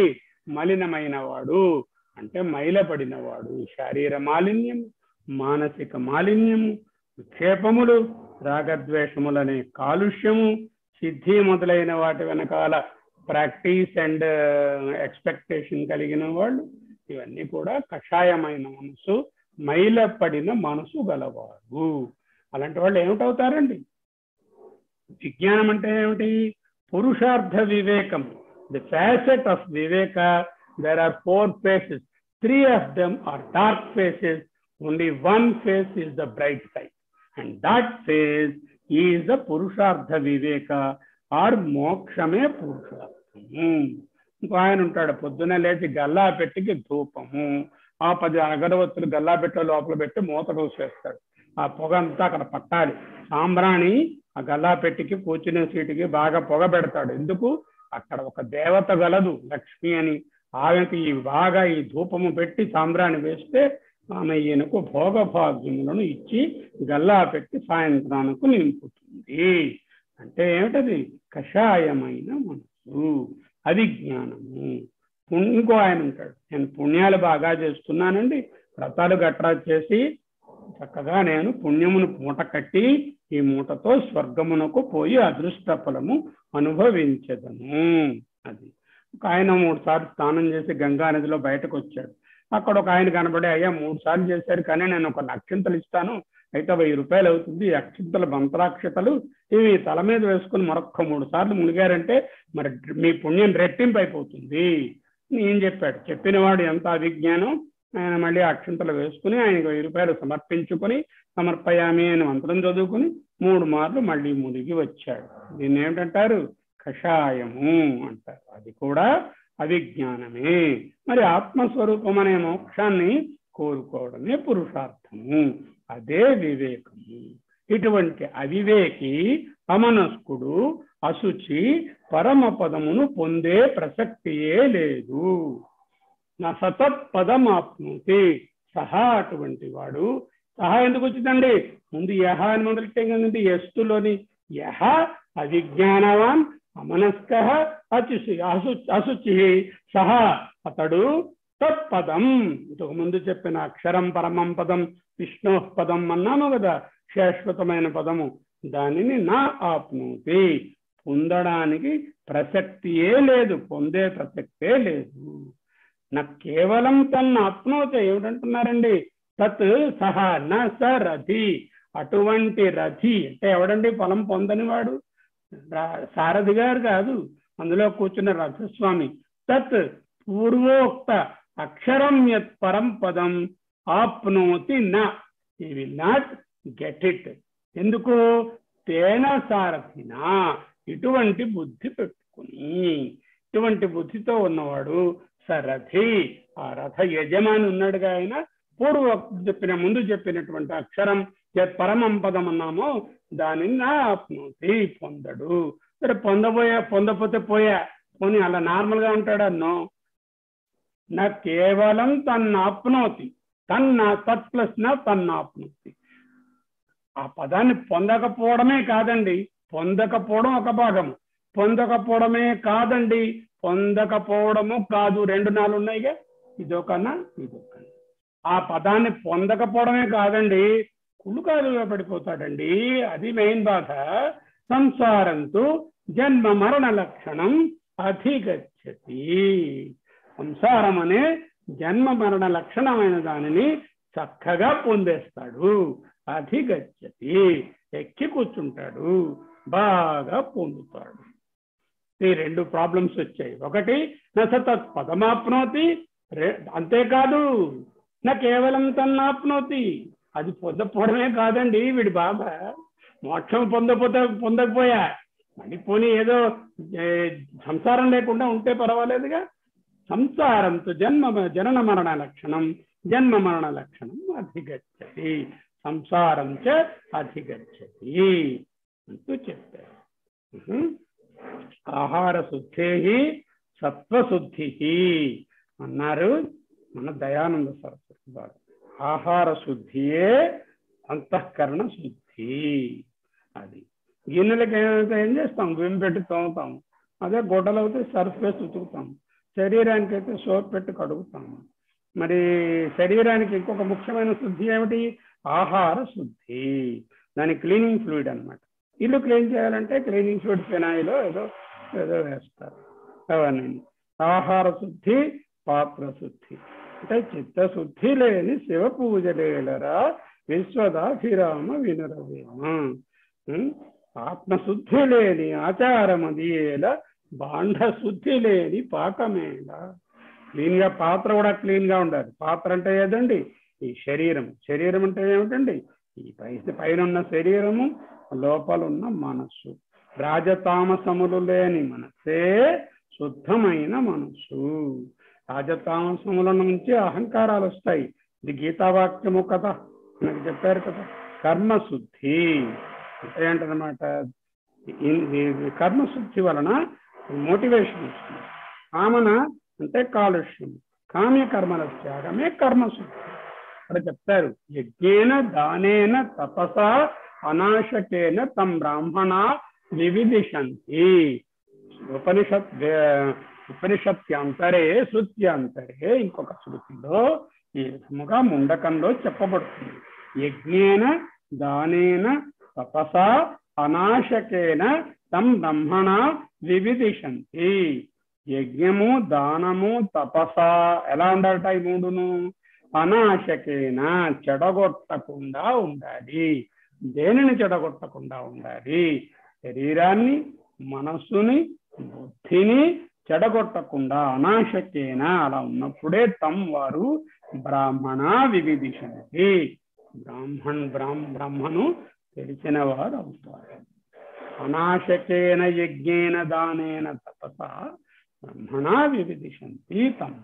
మలినమైన వాడు అంటే మైలపడిన వాడు శారీర మాలిన్యము మానసిక మాలిన్యము విక్షేపములు రాగద్వేషములనే కాలుష్యము సిద్ధి మొదలైన వాటి వెనకాల ప్రాక్టీస్ అండ్ ఎక్స్పెక్టేషన్ కలిగిన వాళ్ళు ఇవన్నీ కూడా కషాయమైన మనసు మైలపడిన మనసు గలవారు అలాంటి వాళ్ళు ఏమిటవుతారండి విజ్ఞానం అంటే ఏమిటి పురుషార్థ వివేకం ది ఫ్యాసెట్ ఆఫ్ వివేక there are four faces three of them are dark faces only one face is the bright side and that face is the పురుషార్థ వివేక ఆర్ మోక్షమే పురుషార్థము ఇంకో ఆయన ఉంటాడు పొద్దున లేచి గల్లా పెట్టికి ధూపము ఆ పది అగరవత్తులు గల్లా పెట్టే లోపల పెట్టి మూత వేస్తాడు ఆ పొగ అంతా అక్కడ పట్టాలి సాంబ్రాణి ఆ గల్లా పెట్టికి కూర్చునే సీటుకి బాగా పొగ పెడతాడు ఎందుకు అక్కడ ఒక దేవత గలదు లక్ష్మి అని ఆమెకి ఈ బాగా ఈ ధూపము పెట్టి సాంబ్రాణి వేస్తే ఆమె ఈయనకు భోగభాగ్యములను ఇచ్చి గల్లా పెట్టి సాయంత్రానికి నింపుతుంది అంటే ఏమిటది కషాయమైన మనసు అవిజ్ఞానము ఇంకో ఆయన ఉంటాడు నేను పుణ్యాలు బాగా చేస్తున్నానండి వ్రతాలు గట్రా చేసి చక్కగా నేను పుణ్యమును మూట కట్టి ఈ మూటతో స్వర్గమునకు పోయి అదృష్ట ఫలము అనుభవించదను అది ఒక ఆయన మూడు సార్లు స్నానం చేసి గంగా నదిలో బయటకు వచ్చాడు అక్కడ ఒక ఆయన కనబడి అయ్యా మూడు సార్లు చేశారు కానీ నేను ఒక అక్షింతలు ఇస్తాను అయితే వెయ్యి రూపాయలు అవుతుంది అక్షింతలు మంత్రాక్షతలు ఇవి తల మీద వేసుకుని మరొక్క మూడు సార్లు మునిగారంటే మరి మీ పుణ్యం రెట్టింపు అయిపోతుంది ఏం చెప్పాడు చెప్పినవాడు ఎంత అవిజ్ఞానం ఆయన మళ్ళీ అక్షింతలు వేసుకుని ఆయనకు వెయ్యి రూపాయలు సమర్పించుకొని సమర్పయామి అని మంత్రం చదువుకుని మూడు మార్లు మళ్ళీ మునిగి వచ్చాడు దీన్ని ఏమిటంటారు కషాయము అంటారు అది కూడా అవిజ్ఞానమే మరి ఆత్మస్వరూపం అనే మోక్షాన్ని కోరుకోవడమే పురుషార్థము అదే వివేకము ఇటువంటి అవివేకి అమనస్కుడు అశుచి పరమ పదమును పొందే ప్రసక్తియే లేదు నా సతత్పదం ఆప్నోతి సహా అటువంటి వాడు సహా ఎందుకు వచ్చిందండి ముందు యహ అని మొదలెట్టే కదండి ఎస్తులోని యహ అవిజ్ఞానవాన్ అమనస్క అచుసి అసు అశుచి సహా అతడు తత్పదం ఇంతకు ముందు చెప్పిన అక్షరం పరమం పదం విష్ణు పదం అన్నాము కదా శాశ్వతమైన పదము దానిని నా ఆప్నోతి పొందడానికి ప్రసక్తియే లేదు పొందే ప్రసక్తే లేదు నాకు కేవలం తన ఆత్మోత ఏమిటంటున్నారండి తత్ సహా నా స రథి అటువంటి రథి అంటే ఎవడండి ఫలం పొందని వాడు సారథి గారు కాదు అందులో కూర్చున్న రథస్వామి తత్ పూర్వోక్త అక్షరం యత్ పరం పదం ఆప్నోతి నా ఈ విల్ నాట్ గెట్ ఇట్ ఎందుకు తేన సారథినా ఇటువంటి బుద్ధి పెట్టుకుని ఇటువంటి బుద్ధితో ఉన్నవాడు సరథి ఆ రథ యజమాని ఉన్నాడుగా ఆయన పూర్వ చెప్పిన ముందు చెప్పినటువంటి అక్షరం పరమం పదం అన్నామో దానిని నా ఆప్నోతి పొందడు సరే పొందబోయా పొందపోతే పోయా పోనీ అలా నార్మల్ గా ఉంటాడు అన్నో నా కేవలం తన్న ఆప్నోతి తన్న తత్ ప్లస్ నా తన్న ఆప్నోతి ఆ పదాన్ని పొందకపోవడమే కాదండి పొందకపోవడం ఒక భాగము పొందకపోవడమే కాదండి పొందకపోవడము కాదు రెండు నాలుగు ఉన్నాయిగా ఇదొకన్నా ఇదొకన్నా ఆ పదాన్ని పొందకపోవడమే కాదండి కుళ్ళుకాలుగా పడిపోతాడండి అది మెయిన్ బాధ సంసారంతో జన్మ మరణ లక్షణం అధిగచ్చతి సంసారం అనే జన్మ మరణ లక్షణమైన దానిని చక్కగా పొందేస్తాడు అధిగచ్చతి ఎక్కి కూర్చుంటాడు బాగా పొందుతాడు ఈ రెండు ప్రాబ్లమ్స్ వచ్చాయి ఒకటి నసతత్ పదమాప్నోతి అంతేకాదు నా కేవలం తన్నాప్నోతి అది పొందపోవడమే కాదండి వీడి బాధ మోక్షం పొందపోతే పొందకపోయా మళ్ళీ పోనీ ఏదో సంసారం లేకుండా ఉంటే పర్వాలేదుగా సంసారంతో జన్మ జనన మరణ లక్షణం జన్మ మరణ లక్షణం అధిగచ్చతి సంసారం చ అధిగచ్చతి అంటూ చెప్పారు ఆహార శుద్ధే సత్వశుద్ధి అన్నారు మన దయానంద సరస్వతి వారు ఆహార శుద్ధియే అంతఃకరణ శుద్ధి అది గిన్నెలకి ఏమైతే ఏం చేస్తాం విమ్ పెట్టి తోముతాం అదే గొడ్డలు అయితే సర్ఫ్ వేసి ఉతుకుతాం శరీరానికి అయితే సోప్ పెట్టి కడుగుతాం మరి శరీరానికి ఇంకొక ముఖ్యమైన శుద్ధి ఏమిటి ఆహార శుద్ధి దాని క్లీనింగ్ ఫ్లూయిడ్ అనమాట ఇల్లు క్లీన్ చేయాలంటే క్లీనింగ్ ఫ్లూయిడ్ ఫినాయిలో ఏదో ఏదో వేస్తారు అవన్నీ ఆహార శుద్ధి పాత్ర శుద్ధి అంటే చిత్తశుద్ధి లేని శివ పూజ లేలరా విశ్వదాభిరామ వినరవేమ ఆత్మశుద్ధి లేని ఆచారమదియేల బాండ శుద్ధి లేని పాకమేల క్లీన్ గా పాత్ర కూడా క్లీన్ గా ఉండాలి పాత్ర అంటే ఏదండి ఈ శరీరం శరీరం అంటే ఏమిటండి ఈ పై పైన ఉన్న శరీరము లోపల ఉన్న మనస్సు రాజతామసములు లేని మనసే శుద్ధమైన మనస్సు రాజతామసముల నుంచి అహంకారాలు వస్తాయి ఇది గీతావాక్యము కదా మనకు చెప్పారు కదా కర్మశుద్ధి ఏంటనమాట కర్మశుద్ధి వలన మోటివేషన్ వస్తుంది కామన అంటే కాలుష్యం కామ్య కర్మల త్యాగమే కర్మశుద్ధి ఇక్కడ చెప్తారు యజ్ఞేన దానేన తపస అనాశకేన తం బ్రాహ్మణ వివిధిషంతి ఉపనిషత్ ఉపనిషత్యంతరే శృత్యంతరే ఇంకొక శృతిలో ఈ విధముగా ముండకంలో చెప్పబడుతుంది యజ్ఞేన దానేన తపస అనాశకేన తం బ్రహ్మణ వివిధిషంతి యజ్ఞము దానము తపస ఎలా ఉండాలట ఈ మూడును అనాశకేన చెడగొట్టకుండా ఉండాలి దేనిని చెడగొట్టకుండా ఉండాలి శరీరాన్ని మనస్సుని బుద్ధిని చెడగొట్టకుండా అనాశకేన అలా ఉన్నప్పుడే తమ్ వారు బ్రాహ్మణ వివిధిషంతి బ్రాహ్మణ్ బ్రాహ్మ బ్రహ్మను తెలిసిన వారు అవుతారు అనాశకేన యజ్ఞేన దానేన తపస బ్రహ్మణ వివిధిషంతి తమ్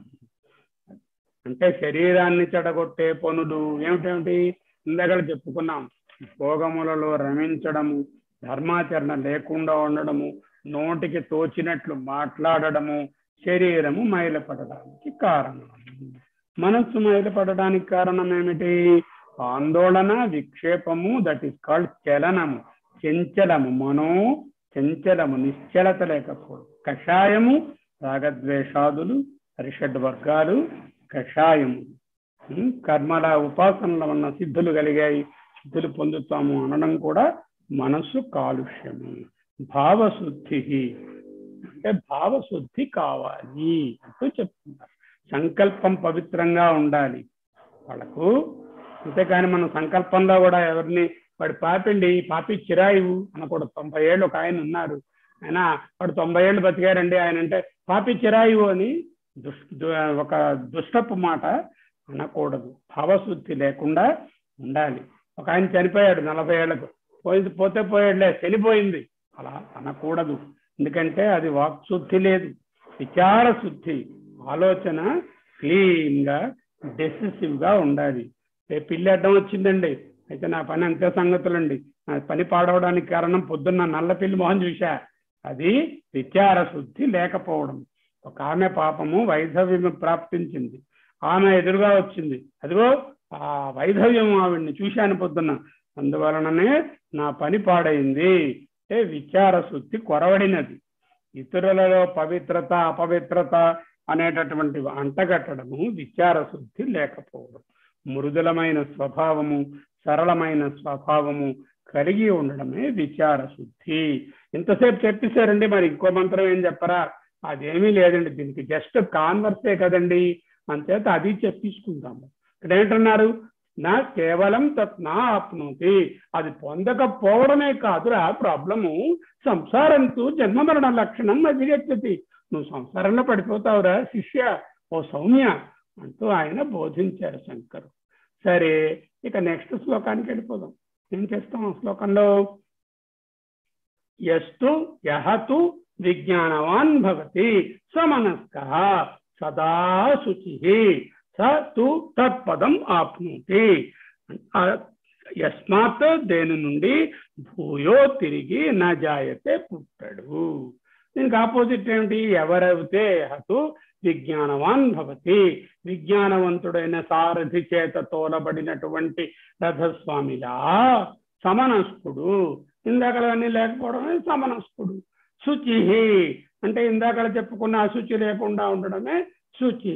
అంటే శరీరాన్ని చెడగొట్టే పనులు ఏమిటేమిటి ఇందాక చెప్పుకున్నాం భోగములలో రమించడము ధర్మాచరణ లేకుండా ఉండడము నోటికి తోచినట్లు మాట్లాడడము శరీరము మైలపడడానికి కారణం మనస్సు మైలపడడానికి కారణం ఏమిటి ఆందోళన విక్షేపము దట్ ఈస్ కాల్డ్ చలనము చంచలము మనో చంచలము నిశ్చలత లేకపోవడం కషాయము రాగద్వేషాదులు హరిషడ్ వర్గాలు కషాయము కర్మల ఉపాసనల వలన సిద్ధులు కలిగాయి సిద్ధులు పొందుతాము అనడం కూడా మనస్సు కాలుష్యము భావశుద్ధి అంటే భావశుద్ధి కావాలి అంటూ చెప్తున్నారు సంకల్పం పవిత్రంగా ఉండాలి వాళ్ళకు అంతేకాని మనం సంకల్పంలో కూడా ఎవరిని వాడు పాపిండి పాపి చిరాయివు అనకూడదు తొంభై ఏళ్ళు ఒక ఆయన ఉన్నారు ఆయన వాడు తొంభై ఏళ్ళు బతికారండి ఆయన అంటే పాపి చిరాయివు అని దుష్ ఒక దుష్టపు మాట అనకూడదు భావశుద్ధి లేకుండా ఉండాలి ఒక ఆయన చనిపోయాడు నలభై ఏళ్లకు పోయి పోతే పోయాడులే చనిపోయింది అలా అనకూడదు ఎందుకంటే అది వాక్శుద్ధి లేదు విచార శుద్ధి ఆలోచన క్లీన్ గా డెసిసివ్ గా ఉండాలి రేపు పిల్లి అడ్డం వచ్చిందండి అయితే నా పని అంతే సంగతులండి నా పని పాడవడానికి కారణం పొద్దున్న నల్ల పిల్లి మొహం చూశా అది విచార శుద్ధి లేకపోవడం ఒక ఆమె పాపము వైధవ్యం ప్రాప్తించింది ఆమె ఎదురుగా వచ్చింది అదిగో ఆ వైధవ్యం ఆవిడ్ని చూశాను పొద్దున్న అందువలననే నా పని పాడైంది అంటే విచార శుద్ధి కొరవడినది ఇతరులలో పవిత్రత అపవిత్రత అనేటటువంటి అంటగట్టడము విచార శుద్ధి లేకపోవడం మృదులమైన స్వభావము సరళమైన స్వభావము కలిగి ఉండడమే విచార శుద్ధి ఇంతసేపు చెప్పేశారండి మరి ఇంకో మంత్రం ఏం చెప్పరా అదేమీ లేదండి దీనికి జస్ట్ కాన్వర్సే కదండి అంచేత అది చెప్పించుకుందాము ఇక్కడ ఏంటన్నారు నా కేవలం తత్ నా ఆప్నోతి అది పొందకపోవడమే కాదురా ప్రాబ్లము సంసారంతో జన్మ మరణ లక్షణం అధిగచ్చతి నువ్వు సంసారంలో పడిపోతావురా శిష్య ఓ సౌమ్య అంటూ ఆయన బోధించారు శంకరు సరే ఇక నెక్స్ట్ శ్లోకానికి వెళ్ళిపోదాం ఏం చేస్తాం ఆ శ్లోకంలో ఎస్తు యహతు విజ్ఞానవాన్ భవతి సమనస్క సదా శుచి స తు తత్పదం ఆప్నోతి యస్మాత్ దేని నుండి భూయో తిరిగి నా జాయతే పుట్టడు దీనికి ఆపోజిట్ ఏమిటి ఎవరైతే హతు విజ్ఞానవాన్ భవతి విజ్ఞానవంతుడైన సారథి చేత తోలబడినటువంటి రథస్వామిలా సమనస్కుడు ఇందాకలన్నీ లేకపోవడమే సమనస్కుడు శుచి అంటే ఇందాక చెప్పుకున్న అశుచి లేకుండా ఉండడమే శుచి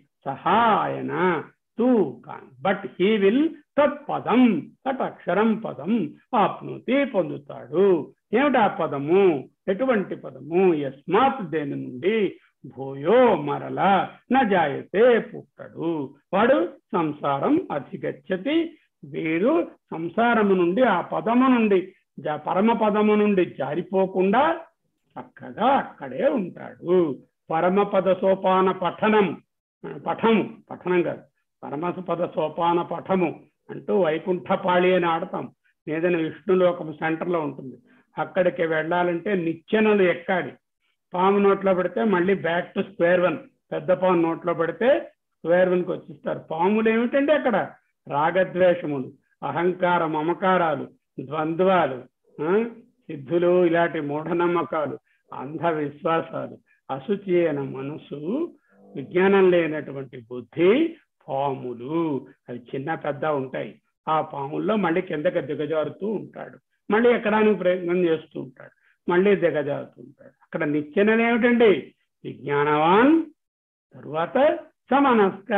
సహాయన తూ కాన్ బట్ హీ విల్ తత్పదం తట్ అక్షరం పదం ఆప్నోతి పొందుతాడు ఏమిటి ఆ పదము ఎటువంటి పదము యస్మాత్ దేని నుండి భూయో మరల నజాయతే పుట్టడు వాడు సంసారం అధిగచ్చతి వీడు సంసారము నుండి ఆ పదము నుండి పరమ పదము నుండి జారిపోకుండా చక్కగా అక్కడే ఉంటాడు పరమపద సోపాన పఠనం పఠము పఠనం కాదు పరమపద సోపాన పఠము అంటూ వైకుంఠపాళి అని ఆడతాం ఏదైనా విష్ణులోకం సెంటర్లో ఉంటుంది అక్కడికి వెళ్ళాలంటే నిచ్చెనలు ఎక్కాలి పాము నోట్లో పెడితే మళ్ళీ బ్యాక్ టు స్క్వేర్ వన్ పెద్ద పాము నోట్లో పెడితే స్క్వేర్ వన్కి వచ్చిస్తారు పాములు ఏమిటంటే అక్కడ రాగద్వేషములు అహంకార మమకారాలు ద్వంద్వాలు సిద్ధులు ఇలాంటి మూఢనమ్మకాలు అంధ విశ్వాసాలు అశుచి అయిన మనసు విజ్ఞానం లేనటువంటి బుద్ధి పాములు అవి చిన్న పెద్ద ఉంటాయి ఆ పాముల్లో మళ్ళీ కిందకి దిగజారుతూ ఉంటాడు మళ్ళీ ఎక్కడానికి ప్రయత్నం చేస్తూ ఉంటాడు మళ్ళీ దిగజారుతూ ఉంటాడు అక్కడ నిచ్చెనలు ఏమిటండి విజ్ఞానవాన్ తరువాత సమనస్క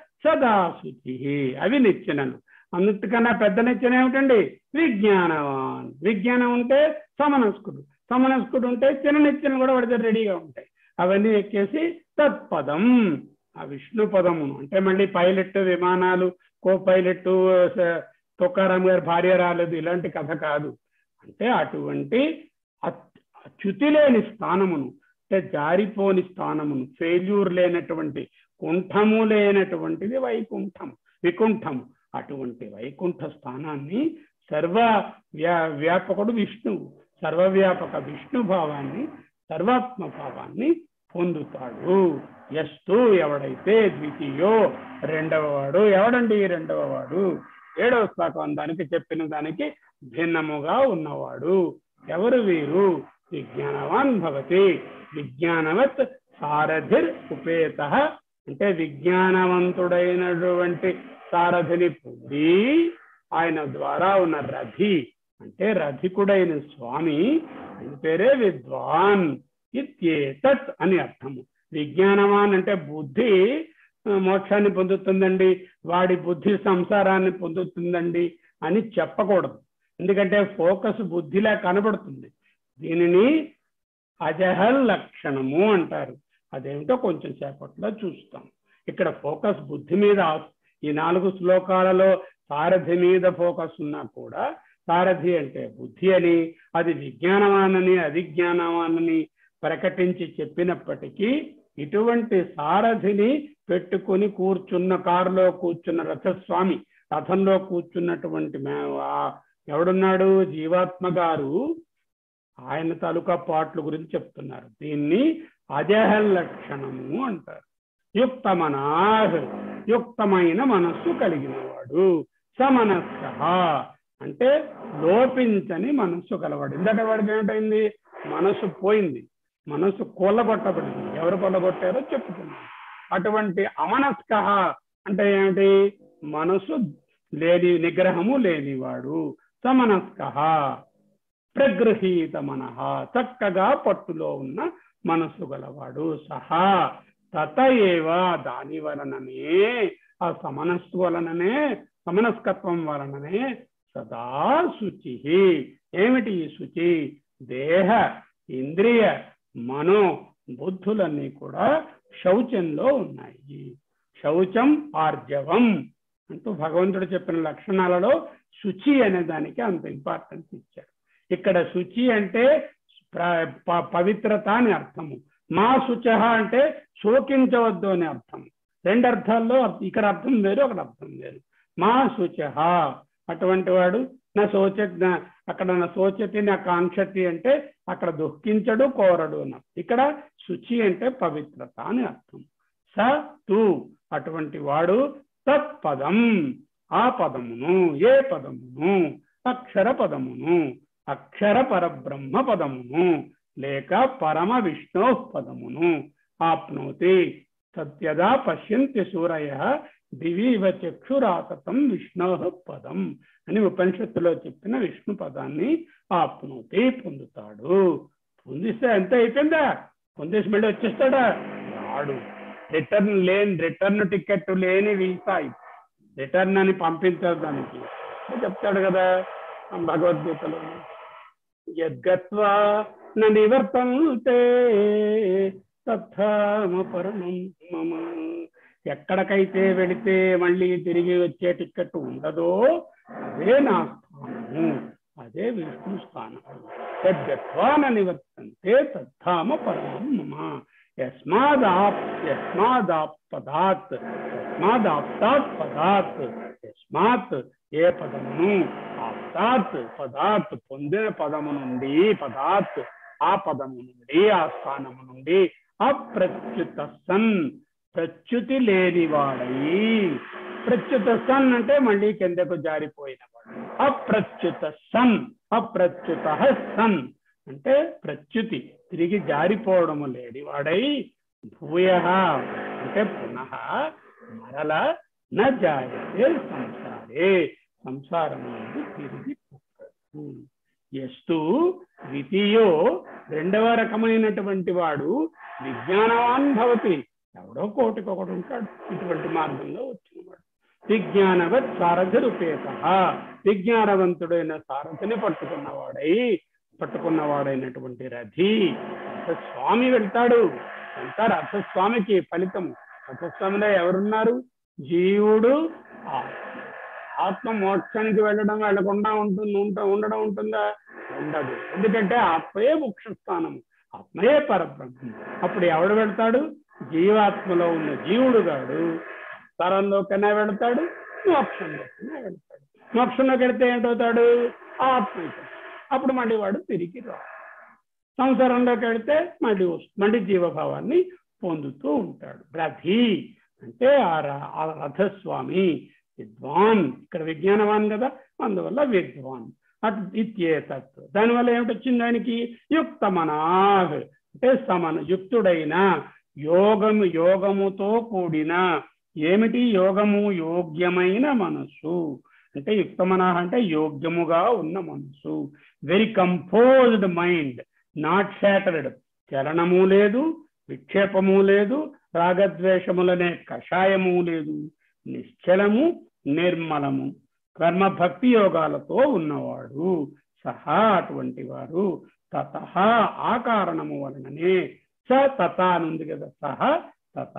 సదాశుచి అవి నిచ్చెనలు అన్నిటికన్నా పెద్ద నిచ్చెన ఏమిటండి విజ్ఞానవాన్ విజ్ఞానం ఉంటే సమనస్కుడు సమనస్కుడు ఉంటే చిన్న నిచ్చెనలు కూడా పడితే రెడీగా ఉంటాయి అవన్నీ ఎక్కేసి తత్పదం ఆ విష్ణు పదమును అంటే మళ్ళీ పైలట్ విమానాలు కో పైలట్ తుకారాం గారి భార్య రాలేదు ఇలాంటి కథ కాదు అంటే అటువంటి చ్యుతి లేని స్థానమును అంటే జారిపోని స్థానమును ఫెయిల్యూర్ లేనటువంటి కుంఠము లేనటువంటిది వైకుంఠం వికుంఠము అటువంటి వైకుంఠ స్థానాన్ని సర్వ వ్యా వ్యాపకుడు విష్ణువు సర్వవ్యాపక విష్ణు భావాన్ని సర్వాత్మ భావాన్ని పొందుతాడు ఎస్తు ఎవడైతే ద్వితీయో రెండవ వాడు ఎవడండి రెండవ వాడు ఏడవ శ్లోకం దానికి చెప్పిన దానికి భిన్నముగా ఉన్నవాడు ఎవరు వీరు విజ్ఞానవాన్ భవతి విజ్ఞానవత్ సారథిర్ ఉపేత అంటే విజ్ఞానవంతుడైనటువంటి సారథిని పొంది ఆయన ద్వారా ఉన్న రథి అంటే రథికుడైన స్వామి ఆయన పేరే విద్వాన్ ఇత్యేతత్ అని అర్థము విజ్ఞానవాన్ అంటే బుద్ధి మోక్షాన్ని పొందుతుందండి వాడి బుద్ధి సంసారాన్ని పొందుతుందండి అని చెప్పకూడదు ఎందుకంటే ఫోకస్ బుద్ధిలా కనబడుతుంది దీనిని అజహల్ లక్షణము అంటారు అదేమిటో కొంచెం సేపట్లో చూస్తాం ఇక్కడ ఫోకస్ బుద్ధి మీద ఈ నాలుగు శ్లోకాలలో సారథి మీద ఫోకస్ ఉన్నా కూడా సారథి అంటే బుద్ధి అని అది విజ్ఞానమానని అవిజ్ఞానమానని ప్రకటించి చెప్పినప్పటికీ ఇటువంటి సారథిని పెట్టుకుని కూర్చున్న కారులో కూర్చున్న రథస్వామి రథంలో కూర్చున్నటువంటి ఎవడున్నాడు జీవాత్మ గారు ఆయన తాలూకా పాటల గురించి చెప్తున్నారు దీన్ని అజహల్ లక్షణము అంటారు యుక్తమనాహ్ యుక్తమైన మనస్సు కలిగినవాడు సమనస్క అంటే లోపించని మనస్సు కలవాడు ఇందాక వాడికి ఏమిటైంది మనస్సు పోయింది మనస్సు కొల్లగొట్టబడింది ఎవరు కొల్లగొట్టారో చెప్పుకున్నాం అటువంటి అమనస్క అంటే ఏమిటి మనసు లేని నిగ్రహము లేనివాడు సమనస్క ప్రగృహీత మనః చక్కగా పట్టులో ఉన్న మనసు గలవాడు సహా తత ఏవ దాని వలననే ఆ సమనస్సు వలననే సమనస్కత్వం వలననే సదా శుచి ఏమిటి ఈ శుచి దేహ ఇంద్రియ మనో బుద్ధులన్నీ కూడా శౌచంలో ఉన్నాయి శౌచం ఆర్జవం అంటూ భగవంతుడు చెప్పిన లక్షణాలలో శుచి అనే దానికి అంత ఇంపార్టెన్స్ ఇచ్చాడు ఇక్కడ శుచి అంటే ప్ర- ప- పవిత్రత అని అర్థము మా శుచ అంటే శోకించవద్దు అని అర్థం రెండు అర్థాల్లో అర్థ- ఇక్కడ అర్థం వేరు అక్కడ అర్థం వేరు మా శుచ అటువంటి వాడు నా శోచ నా- అక్కడ నా శోచతి నా కాంక్షతి అంటే అక్కడ దుఃఖించడు కోరడు అని అర్థం. ఇక్కడ శుచి అంటే పవిత్రత అని అర్థం స తు అటువంటి వాడు తత్పదం ఆ పదమును ఏ పదమును అక్షర పదమును అక్షర పరబ్రహ్మ పదమును లేక పరమ విష్ణు పదమును ఆప్నోతి సత్యదా పశ్యంతి సూరయ దివీవ చక్షురాతతం విష్ణో పదం అని ఉపనిషత్తులో చెప్పిన విష్ణు పదాన్ని ఆప్నోతి పొందుతాడు పొందిస్తే ఎంత అయిపోయిందా పొందేసి మళ్ళీ వచ్చేస్తాడా రాడు రిటర్న్ లేని రిటర్న్ టికెట్ లేని వీసా ఇది. రిటర్న్ అని పంపించారు దానికి చెప్తాడు కదా భగవద్గీతలో యద్గత్వా న నివర్తంతే తత్థామ పరమం మమ ఎక్కడికైతే వెళితే మళ్ళీ తిరిగి వచ్చే టికెట్ ఉండదో అదే నా స్థానము అదే విష్ణు స్థానం యద్గత్వా న నివర్తంతే తత్థామ పరమం మమ యస్మాదాప్ యస్మాదాప్ పదాత్ యస్మాదాప్తాత్ పదాత్ యస్మాత్ ఏ పదమును ఆప్తాత్ పదాత్ పొందిన పదము నుండి పదాత్ ఆ పదము నుండి ఆ స్థానము నుండి అప్రచ్యుత సన్ ప్రచ్యుతి లేనివాడై ప్రచ్యుత సన్ అంటే మళ్ళీ కిందకు జారిపోయినవాడు అప్రచ్యుత సన్ అప్రచ్యుత సన్ అంటే ప్రచ్యుతి తిరిగి జారిపోవడము లేనివాడై భూయ అంటే పునః మరల న జాయతే సంసారే సంసారం నుండి తిరిగి పుట్టడు ఎస్తు ద్వితీయో రెండవ రకమైనటువంటి వాడు విజ్ఞానవాన్ భవతి ఎవడో కోటికి ఒకడు ఉంటాడు ఇటువంటి మార్గంలో వచ్చినవాడు విజ్ఞానవత్ సారథి రూపేత విజ్ఞానవంతుడైన సారథిని పట్టుకున్నవాడై పట్టుకున్నవాడైనటువంటి రథి రథస్వామి వెళ్తాడు అంతా రథస్వామికి ఫలితం రథస్వామిలో ఎవరున్నారు జీవుడు ఆత్మ ఆత్మ మోక్షానికి వెళ్ళడం వెళ్ళకుండా ఉంటుంది ఉంట- ఉండడం ఉంటుందా ఉండదు ఎందుకంటే ఆత్మయే మోక్షస్థానం ఆత్మయే పరబ్రహ్మం అప్పుడు ఎవడు వెళ్తాడు జీవాత్మలో ఉన్న జీవుడు గాడు తరంలోకైనా వెళ్తాడు మోక్షంలోకైనా వెళ్తాడు మోక్షంలోకి వెళ్తే ఏంటవుతాడు ఆత్మ అవుతాడు. అప్పుడు మళ్ళీ వాడు తిరిగి రాడు సంసారంలోకి వెళ్తే మళ్ళీ వస్తు- మళ్ళీ జీవభావాన్ని పొందుతూ ఉంటాడు రథి అంటే ఆ ర- ఆ రథస్వామి విద్వాన్ ఇక్కడ విజ్ఞానవాన్ కదా అందువల్ల విద్వాన్ అటు ఇత్యేతత్ దానివల్ల ఏమిటి వచ్చింది ఆయనకి యుక్త మనాహ్ అంటే సమన యుక్తుడైన యోగము యోగముతో కూడిన ఏమిటి యోగము యోగ్యమైన మనస్సు అంటే యుక్తమనాహ అంటే యోగ్యముగా ఉన్న మనస్సు very composed mind not shattered చలనము లేదు విక్షేపము లేదు రాగద్వేషములనే కషాయము లేదు నిశ్చలము నిర్మలము కర్మ భక్తి యోగాలతో ఉన్నవాడు సహా అటువంటి వారు తత ఆ కారణము వలననే స తత అనుంది కదా సహ తత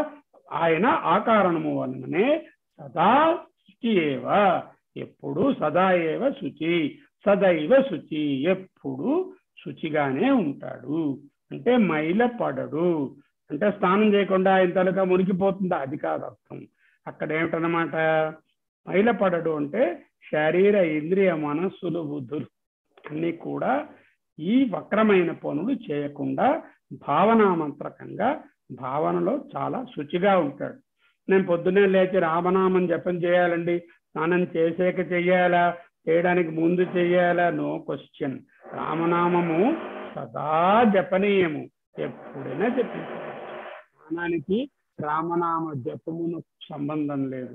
ఆయన ఆ కారణము వలననే సదా శుచి ఏవ ఎప్పుడు సదా ఏవ శుచి సదైవ శుచి ఎప్పుడు శుచిగానే ఉంటాడు అంటే మైల పడడు అంటే స్నానం చేయకుండా ఆయన తలక మునిగిపోతుందా అది కాదు అర్థం అక్కడ ఏమిటనమాట మైల పడడు అంటే శరీర ఇంద్రియ మనస్సులు బుద్ధులు అన్ని కూడా ఈ వక్రమైన పనులు చేయకుండా భావనామంత్రకంగా భావనలో చాలా శుచిగా ఉంటాడు నేను పొద్దున్నే లేచి రామనామం జపం చేయాలండి స్నానం చేసాక చెయ్యాలా చేయడానికి ముందు చెయ్యాలా నో క్వశ్చన్ రామనామము సదా జపనీయము ఎప్పుడైనా చెప్పించవచ్చు స్నానానికి రామనామ జపమును సంబంధం లేదు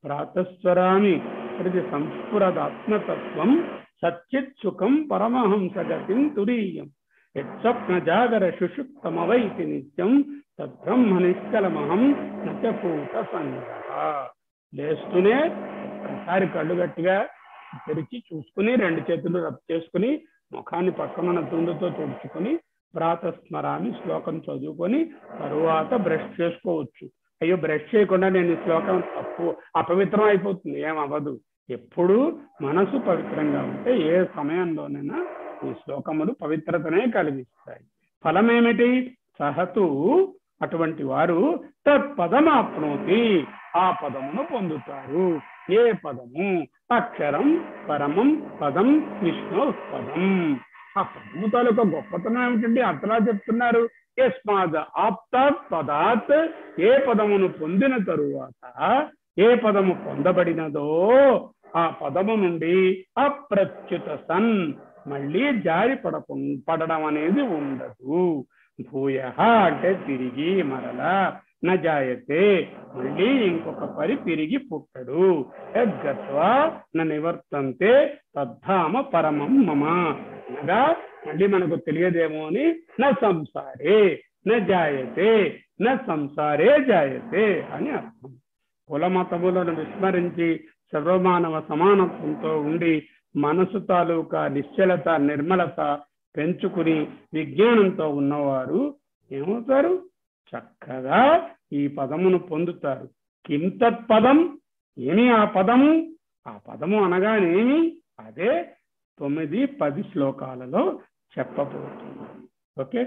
ప్రాతస్వరామి ప్రతి సంస్ఫురదాత్మతత్వం సచ్చిత్ సుఖం పరమహంస గతిం తురీయం యత్స్వప్న జాగర సుషుప్తమవైతి నిత్యం తద్బ్రహ్మ నిష్కలమహం నచపూత సంగ లేస్తూనే ఒక్కసారి కళ్ళు గట్టిగా తెరిచి చూసుకుని రెండు చేతులు రబ్ చేసుకుని ముఖాన్ని పక్కనున్న తుండుతో తుడుచుకుని ప్రాతస్మరాన్ని శ్లోకం చదువుకొని తరువాత బ్రష్ చేసుకోవచ్చు అయ్యో బ్రష్ చేయకుండా నేను ఈ శ్లోకం తప్పు అపవిత్రం అయిపోతుంది ఏం అవ్వదు ఎప్పుడు మనసు పవిత్రంగా ఉంటే ఏ సమయంలోనైనా ఈ శ్లోకములు పవిత్రతనే కలిగిస్తాయి ఫలం ఏమిటి సహతు అటువంటి వారు తత్పదమాప్నోతి ఆ పదమును పొందుతారు ఏ పదము అక్షరం పరమం పదం విష్ణు పదం ఆ పదము తాలూకా గొప్పతనం ఏమిటండి అంతలా చెప్తున్నారు యస్మాద్ ఆప్తాత్ పదాత్ ఏ పదమును పొందిన తరువాత ఏ పదము పొందబడినదో ఆ పదము నుండి అప్రత్యుత సన్ మళ్ళీ జారి పడకు పడడం అనేది ఉండదు భూయ అంటే తిరిగి మరలా నజాయతే మళ్ళీ ఇంకొక పరి తిరిగి పుట్టడు యద్గత్వా న నివర్తంతే తద్ధామ పరమం మమ అనగా మళ్ళీ మనకు తెలియదేమో అని నా సంసారే న జాయతే నా సంసారే జాయతే అని అర్థం కులమతములను విస్మరించి సర్వమానవ సమానత్వంతో ఉండి మనసు తాలూకా నిశ్చలత నిర్మలత పెంచుకుని విజ్ఞానంతో ఉన్నవారు ఏమవుతారు చక్కగా ఈ పదమును పొందుతారు కింతత్ పదం ఏమి ఆ పదము ఆ పదము అనగానేమి అదే తొమ్మిది పది శ్లోకాలలో చెప్పబోతుంది ఓకే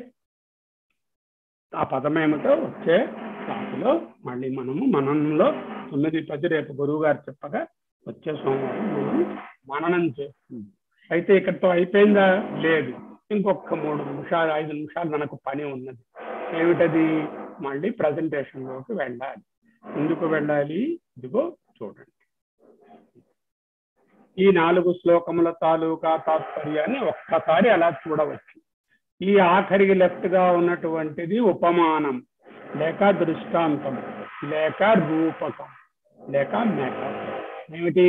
ఆ పదం ఏమిటో వచ్చే క్లాసులో మళ్ళీ మనము మననంలో తొమ్మిది పది రేపు గురువు గారు చెప్పగా వచ్చే సోమవారం మనం మననం చేస్తుంది అయితే ఇక్కడితో అయిపోయిందా లేదు ఇంకొక మూడు నిమిషాలు ఐదు నిమిషాలు మనకు పని ఉన్నది ఏమిటది మళ్ళీ presentation లోకి వెళ్ళాలి ఎందుకు వెళ్ళాలి ఇదిగో చూడండి ఈ నాలుగు శ్లోకముల తాలూకా తాత్పర్యాన్ని ఒక్కసారి అలా చూడవచ్చు ఈ ఆఖరికి లెఫ్ట్ గా ఉన్నటువంటిది ఉపమానం లేక దృష్టాంతం లేక రూపకం లేక మెటఫర్ ఏమిటి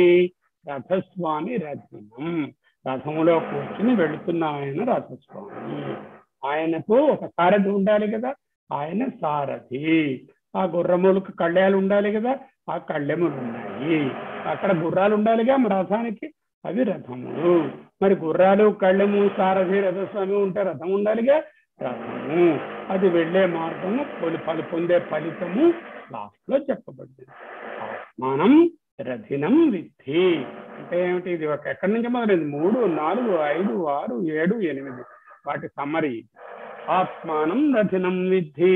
రథస్వామి రథనం రథములో కూర్చుని వెళుతున్న ఆయన రథస్వామి ఆయనకు ఒక సారథి ఉండాలి కదా ఆయన సారథి ఆ గుర్రములకు కళ్యాలు ఉండాలి కదా ఆ కళ్ళెములు ఉన్నాయి అక్కడ గుర్రాలు ఉండాలిగా మరి రథానికి అవి రథములు మరి గుర్రాలు కళ్ళెము సారథి రథస్వామి ఉంటే రథం ఉండాలిగా రథము అది వెళ్ళే మార్గము పొలి ఫలి పొందే ఫలితము లాస్ట్ లో చెప్పబడింది ఆత్మానం రథినం విద్ధి అంటే ఏమిటి ఇది ఒక ఎక్కడి నుంచి మొదలైంది మూడు నాలుగు ఐదు ఆరు ఏడు ఎనిమిది వాటి సమ్మరి ఆత్మానం రథినం విద్ధి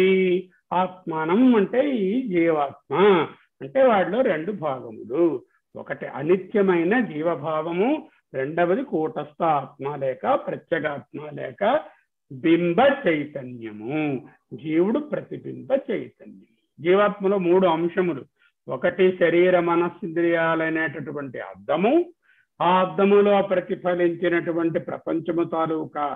ఆత్మానం అంటే ఈ జీవాత్మ అంటే వాటిలో రెండు భాగములు ఒకటి అనిత్యమైన జీవభావము రెండవది కూటస్థ ఆత్మ లేక ప్రత్యేగాత్మ లేక బింబ చైతన్యము జీవుడు ప్రతిబింబ చైతన్యం జీవాత్మలో మూడు అంశములు ఒకటి శరీర మనస్సింద్రియాలైనటువంటి అద్దము ఆ అద్దములో ప్రతిఫలించినటువంటి ప్రపంచము తాలూకా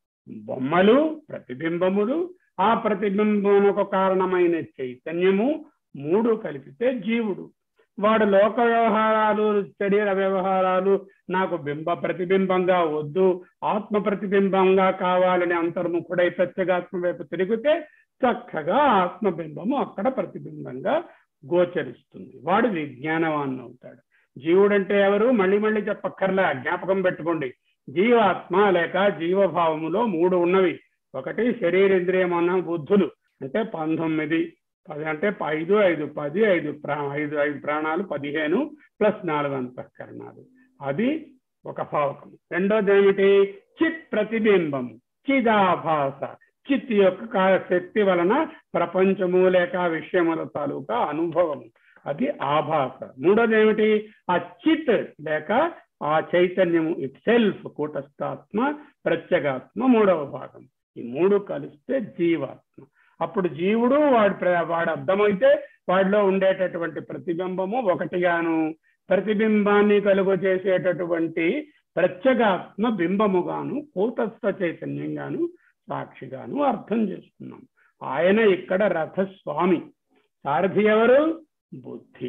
బొమ్మలు ప్రతిబింబములు ఆ ప్రతిబింబమునకు కారణమైన చైతన్యము మూడు కలిపితే జీవుడు వాడు లోక వ్యవహారాలు శరీర వ్యవహారాలు నాకు బింబ ప్రతిబింబంగా వద్దు ఆత్మ ప్రతిబింబంగా కావాలని అంతర్ముఖుడై ప్రత్యేగాత్మ వైపు తిరిగితే చక్కగా ఆత్మబింబము అక్కడ ప్రతిబింబంగా గోచరిస్తుంది వాడు విజ్ఞానవాన్ అవుతాడు జీవుడంటే ఎవరు మళ్ళీ మళ్ళీ చెప్పక్కర్లే జ్ఞాపకం పెట్టుకోండి జీవాత్మ లేక జీవభావములో మూడు ఉన్నవి ఒకటి శరీరేంద్రియం అన్న బుద్ధులు అంటే పంతొమ్మిది పది అంటే ఐదు ఐదు పది ఐదు ప్రా ఐదు ఐదు ప్రాణాలు పదిహేను ప్లస్ నాలుగు అంతఃకరణాలు అది ఒక భావకం రెండోది ఏమిటి చిత్ ప్రతిబింబము చిదాభాస చిత్ యొక్క కా- శక్తి వలన ప్రపంచము లేక విషయముల తాలూకా అనుభవము అది ఆభాస మూడోది ఏమిటి ఆ చిత్ లేక ఆ చైతన్యము ఇట్ సెల్ఫ్ కూటస్థాత్మ ప్రత్యేగాత్మ మూడవ భాగం ఈ మూడు కలిస్తే జీవాత్మ అప్పుడు జీవుడు వాడి ప్ర- వాడు అర్థమైతే వాడిలో ఉండేటటువంటి ప్రతిబింబము ఒకటిగాను ప్రతిబింబాన్ని కలుగు చేసేటటువంటి ప్రత్యేగాత్మ బింబముగాను కూటస్థ చైతన్యంగాను సాక్షిగాను అర్థం చేసుకున్నాం ఆయన ఇక్కడ రథస్వామి సారథి ఎవరు బుద్ధి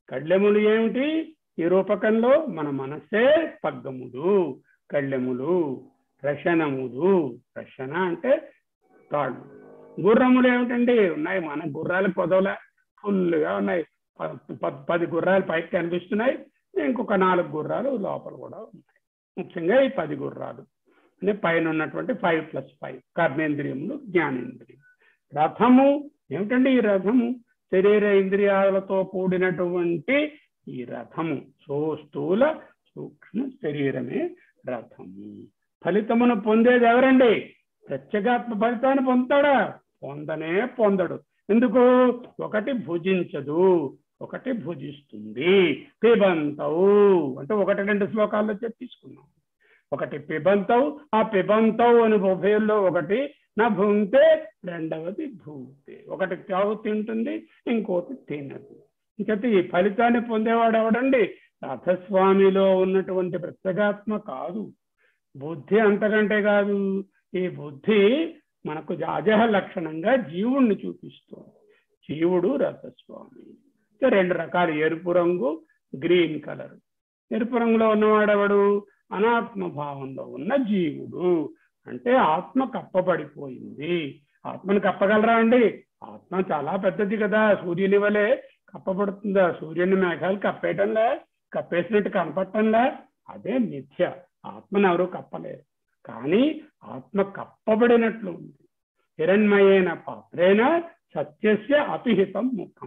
కళ్ళెములు ఏమిటి ఈ రూపకంలో మన మనస్సే పగ్గములు కళ్ళెములు రషణములు రషణ అంటే తాళ్ళు గుర్రములు ఏమిటండి ఉన్నాయి మన గుర్రాలు పొదవులే ఫుల్గా ఉన్నాయి ప- ప- పది గుర్రాలు పైకి కనిపిస్తున్నాయి ఇంకొక నాలుగు గుర్రాలు లోపల కూడా ఉన్నాయి ముఖ్యంగా ఈ పది గుర్రాలు అంటే పైన ఉన్నటువంటి ఫైవ్ ప్లస్ ఫైవ్ కర్ణేంద్రియములు జ్ఞానేంద్రియం రథము ఏమిటండి ఈ రథము శరీర ఇంద్రియాలతో కూడినటువంటి ఈ రథము సో స్థూల సూక్ష్మ శరీరమే రథము ఫలితమును పొందేది ఎవరండి ప్రత్యేగాత్మ ఫలితాన్ని పొందుతాడా పొందనే పొందడు ఎందుకు ఒకటి భుజించదు ఒకటి భుజిస్తుంది పిబంతవు అంటే ఒకటి రెండు శ్లోకాల్లో చెప్పి తీసుకున్నాం ఒకటి పిబంతవు ఆ పిబంతవు అని ఉభయంలో ఒకటి నా భూంతే రెండవది భూతే ఒకటి తావు తింటుంది ఇంకోటి తినదు ఇంకైతే ఈ ఫలితాన్ని పొందేవాడు ఎవడండి రథస్వామిలో ఉన్నటువంటి ప్రత్యేగాత్మ కాదు బుద్ధి అంతకంటే కాదు ఈ బుద్ధి మనకు అజహ లక్షణంగా జీవుణ్ణి చూపిస్తుంది జీవుడు రథస్వామి ఇంకా రెండు రకాలు ఎరుపు రంగు గ్రీన్ కలర్ ఎరుపు రంగులో ఉన్నవాడెవడు అనాత్మ భావంలో ఉన్న జీవుడు అంటే ఆత్మ కప్పబడిపోయింది ఆత్మను కప్పగలరా అండి ఆత్మ చాలా పెద్దది కదా సూర్యుని వలె కప్పబడుతుందా సూర్యుని మేఘాలు కప్పేయటంలే కప్పేసినట్టు కనపడటంలే అదే మిథ్య ఆత్మను ఎవరు కప్పలేరు కానీ ఆత్మ కప్పబడినట్లు ఉంది హిరణ్మయేన పాత్రేన సత్యస్య అపిహితం ముఖం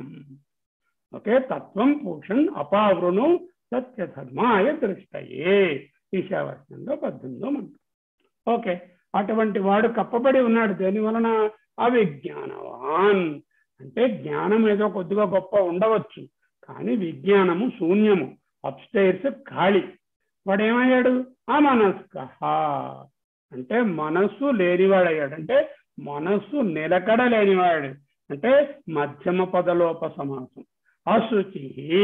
ఓకే తత్వం పూషన్ అపావృను సత్యధర్మాయ దృష్టయే ఈశావాస్యంలో పద్దెనిమిదో మంత్రం ఓకే అటువంటి వాడు కప్పబడి ఉన్నాడు దేని వలన అవిజ్ఞానవాన్ అంటే జ్ఞానం ఏదో కొద్దిగా గొప్ప ఉండవచ్చు కానీ విజ్ఞానము శూన్యము అప్స్టైర్స్ ఖాళీ వాడు ఏమయ్యాడు అమనస్క అంటే మనస్సు లేనివాడయ్యాడు అంటే మనస్సు నిలకడ లేనివాడు అంటే మధ్యమ పదలోప సమాసం అశుచి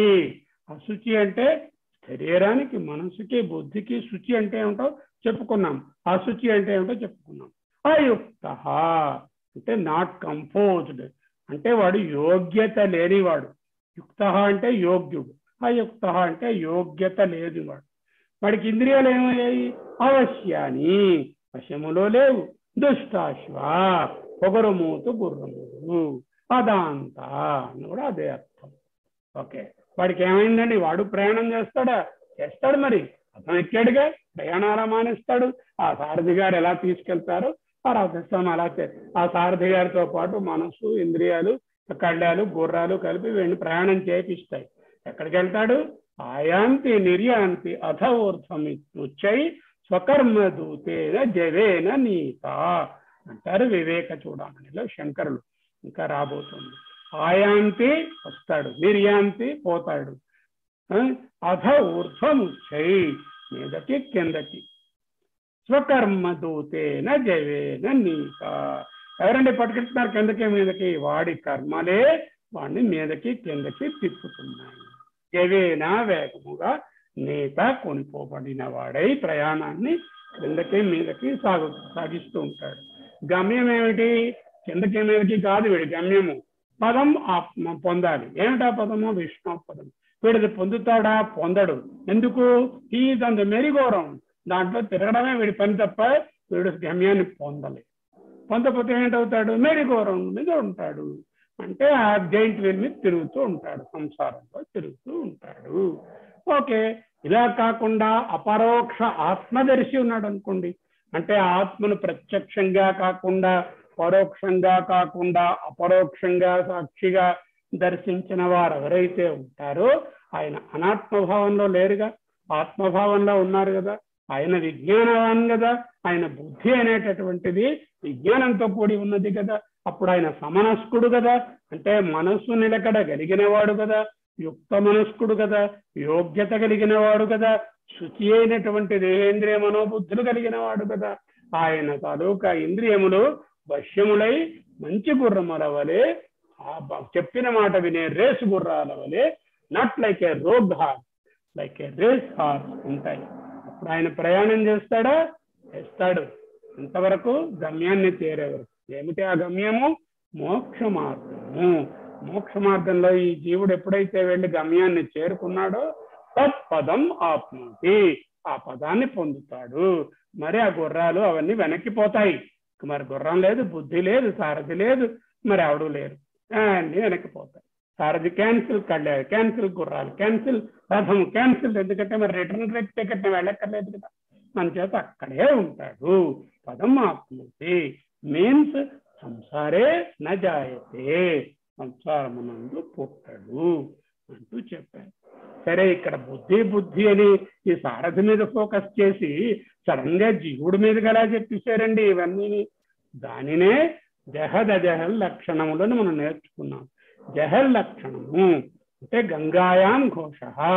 అశుచి అంటే శరీరానికి మనసుకి బుద్ధికి శుచి అంటే ఏమిటో చెప్పుకున్నాం అశుచి అంటే ఏమిటో చెప్పుకున్నాం అయుక్త అంటే నాట్ కంపోజ్డ్ అంటే వాడు యోగ్యత లేనివాడు యుక్త అంటే యోగ్యుడు అయుక్త అంటే యోగ్యత లేనివాడు వాడికి ఇంద్రియాలు ఏమయ్యాయి అవశ్యాని వశములో లేవు దుష్టాశ్వ పొగరుమూతు గుర్రము అదాంత అని కూడా అదే అర్థం ఓకే వాడికి ఏమైందండి వాడు ప్రయాణం చేస్తాడా చేస్తాడు మరి అతను ఎక్కాడుగా ప్రయాణాలు మానేస్తాడు ఆ సారథి గారు ఎలా తీసుకెళ్తారో ఆ రథస్వామి అలా చే- ఆ సారథి గారితో పాటు మనస్సు ఇంద్రియాలు కళ్ళాలు గుర్రాలు కలిపి వీడిని ప్రయాణం చేపిస్తాయి ఎక్కడికి వెళ్తాడు ఆయాంతి నిర్యాంతి అథ ఊర్ధ్వం ఉచ్చై స్వకర్మ దూతేన జవేన నీత అంటారు వివేక చూడమనిలో శంకరులు ఇంకా రాబోతుంది ఆయాంతి వస్తాడు నిర్యాంతి పోతాడు ఆ, అథ ఊర్ధ్వం ఉచ్చై మీదకి కిందకి స్వకర్మ దూతేన జవేన నీత ఎవరండి పట్టుకెళ్తున్నారు కిందకి మీదకి వాడి కర్మలే వాడిని మీదకి కిందకి తిప్పుతున్నాయి జవేన వేగముగా నేత కొనిపోబడిన వాడై ప్రయాణాన్ని కిందకి మీదకి సాగు సాగిస్తూ ఉంటాడు గమ్యం ఏమిటి కిందకి మీదకి కాదు వీడి గమ్యము పదం ఆత్మ పొందాలి ఏమిటా పదము విష్ణు పదం వీడిది పొందుతాడా పొందడు ఎందుకు ఈజ్ అంత మెరిగోరం దాంట్లో తిరగడమే వీడి పని తప్ప వీడు గమ్యాన్ని పొందలేదు పొందకపోతే ఏంటవుతాడు మెరిగోరం మీద ఉంటాడు అంటే ఆ జైంట్ వీల్ మీద తిరుగుతూ ఉంటాడు సంసారంలో తిరుగుతూ ఉంటాడు ఓకే ఇలా కాకుండా అపరోక్ష ఆత్మదర్శి ఉన్నాడు అనుకోండి అంటే ఆత్మను ప్రత్యక్షంగా కాకుండా పరోక్షంగా కాకుండా అపరోక్షంగా సాక్షిగా దర్శించిన వారు ఎవరైతే ఉంటారో ఆయన అనాత్మభావంలో లేరుగా ఆత్మభావంలో ఉన్నారు కదా ఆయన విజ్ఞానవాన్ కదా ఆయన బుద్ధి అనేటటువంటిది విజ్ఞానంతో కూడి ఉన్నది కదా అప్పుడు ఆయన సమనస్కుడు కదా అంటే మనస్సు నిలకడ కలిగిన వాడు కదా యుక్త మనస్కుడు కదా యోగ్యత కలిగిన వాడు కదా శుచి అయినటువంటి దేహేంద్రియ మనోబుద్ధులు కలిగిన వాడు కదా ఆయన తాలూకా ఇంద్రియములు వశ్యములై మంచి గుర్రముల వలె ఆ బ- చెప్పిన మాట వినే రేసు గుర్రాల వలె not like a road horse like a race horse ఉంటాయి అప్పుడు ఆయన ప్రయాణం చేస్తాడా చేస్తాడు ఇంతవరకు గమ్యాన్ని చేరే వరకు ఏమిటి ఆ గమ్యము మోక్ష మార్గము మోక్ష మార్గంలో ఈ జీవుడు ఎప్పుడైతే వెళ్ళి గమ్యాన్ని చేరుకున్నాడో తత్పదం ఆప్నోతి ఆ పదాన్ని పొందుతాడు మరి ఆ గుర్రాలు అవన్నీ వెనక్కిపోతాయి మరి గుర్రం లేదు బుద్ధి లేదు సారథి లేదు మరి ఎవడు లేరు అన్ని వెనక్కిపోతాయి సారథి క్యాన్సిల్ కళ్ళే క్యాన్సిల్ గుర్రాలు క్యాన్సిల్ రథం క్యాన్సిల్ ఎందుకంటే మరి రిటర్న్ టికెట్ వెళ్ళక్కర్లేదు కదా మన చేత అక్కడే ఉంటాడు పదం ఆప్నోతి మీన్స్ సంసారే నజాయతే సంసారమునందు పుట్టడు అంటూ చెప్పారు సరే ఇక్కడ బుద్ధి బుద్ధి అని ఈ సారథి మీద ఫోకస్ చేసి సడన్ గా జీవుడి మీద ఎలా చెప్పేశారండి ఇవన్నీ దానినే జహద్ అజహల్ లక్షణములను మనం నేర్చుకున్నాం జహల్ లక్షణము అంటే గంగాయాం ఘోష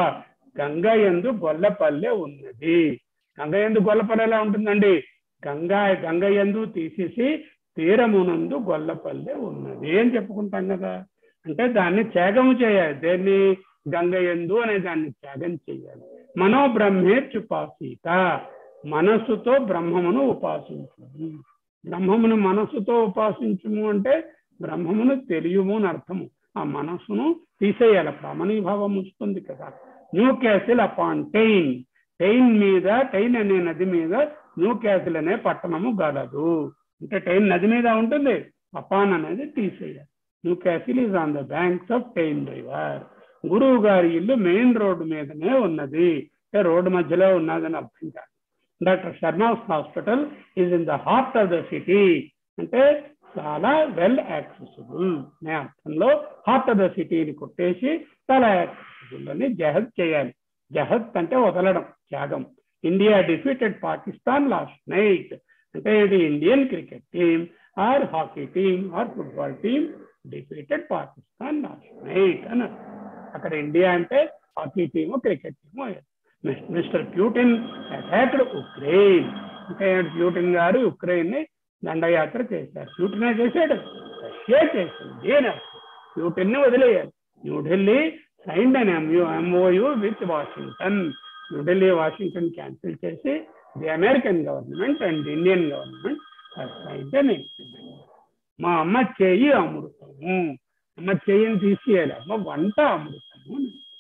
గంగ ఎందు గొల్లపల్లె ఉన్నది గంగ ఎందు గొల్లపల్లె ఎలా ఉంటుందండి గంగా గంగ ఎందు తీసేసి తీరమునందు గొల్లపల్లె ఉన్నది అని చెప్పుకుంటాం కదా అంటే దాన్ని త్యాగము చేయాలి దేన్ని గంగ ఎందు అనే దాన్ని త్యాగం చేయాలి మనోబ్రహ్మేర్చుపాసీత మనస్సుతో బ్రహ్మమును ఉపాసించు బ్రహ్మమును మనస్సుతో ఉపాసించుము అంటే బ్రహ్మమును తెలియము అని అర్థము ఆ మనస్సును తీసేయాలి ప్రామణీభావం వస్తుంది కదా Newcastle upon Tyne Tyne మీద టైన్ అనే నది మీద న్యూ క్యాసిల్ అనే పట్టణము గలదు అంటే టైన్ నది మీద ఉంటుంది అపాన్ అనేది తీసేయాలి Newcastle is on the banks of Tyne river గురువు గారి ఇల్లు మెయిన్ రోడ్డు మీదనే ఉన్నది అంటే రోడ్డు మధ్యలో ఉన్నదని అర్థం కాదు doctor Sharma's hospital is in the heart of the city అంటే చాలా వెల్ యాక్సెసిబుల్ అనే అర్థంలో హార్ట్ ఆఫ్ ద సిటీని కొట్టేసి చాలా యాక్సెసిబుల్ అని జహద్ చేయాలి జహద్ అంటే వదలడం త్యాగం India defeated Pakistan last night అంటే ఇది Indian cricket team or hockey team or football team defeated Pakistan last night అని అక్కడ ఇండియా అంటే hockey team cricket team mister Putin attacked Ukraine అంటే ప్యూటిన్ గారు ఉక్రెయిన్ ని దండయాత్ర చేశారు ప్యూటినే చేశాడు రష్యా చేసింది అని ప్యూటిన్ ని వదిలేయాలి New Delhi signed an MoU MoU with Washington New Delhi Washington cancel చేసి the American government and Indian government signed an agreement మా అమ్మ చెయ్యి అమృతము అమ్మ చెయ్యిని తీసేయాలి అమ్మ వంట అమృతము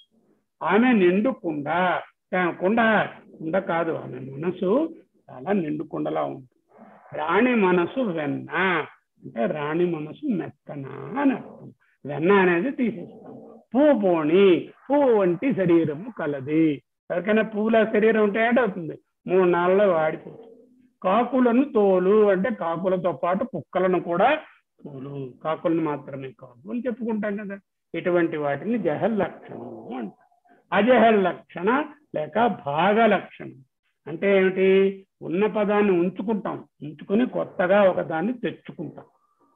ఆమె నిండు కుండ కుండ కుండ కాదు ఆమె మనసు చాలా నిండు కుండలా ఉంటుంది రాణి మనసు వెన్న అంటే రాణి మనసు మెత్తన అని అర్థం వెన్న అనేది తీసేస్తాం పువ్వు పోని పువ్వు వంటి శరీరము కలది ఎవరికైనా పువ్వుల శరీరం ఉంటే ఏడవుతుంది మూడు నాళ్ళలో వాడిపోతుంది కాకులను తోలు అంటే కాకులతో పాటు కుక్కలను కూడా తోలు కాకులను మాత్రమే కాదు అని చెప్పుకుంటాం కదా ఇటువంటి వాటిని జహల్ లక్షణము అంటారు అజహల్ లక్షణ లేక భాగ లక్షణం అంటే ఏమిటి ఉన్న పదాన్ని ఉంచుకుంటాం ఉంచుకుని కొత్తగా ఒక దాన్ని తెచ్చుకుంటాం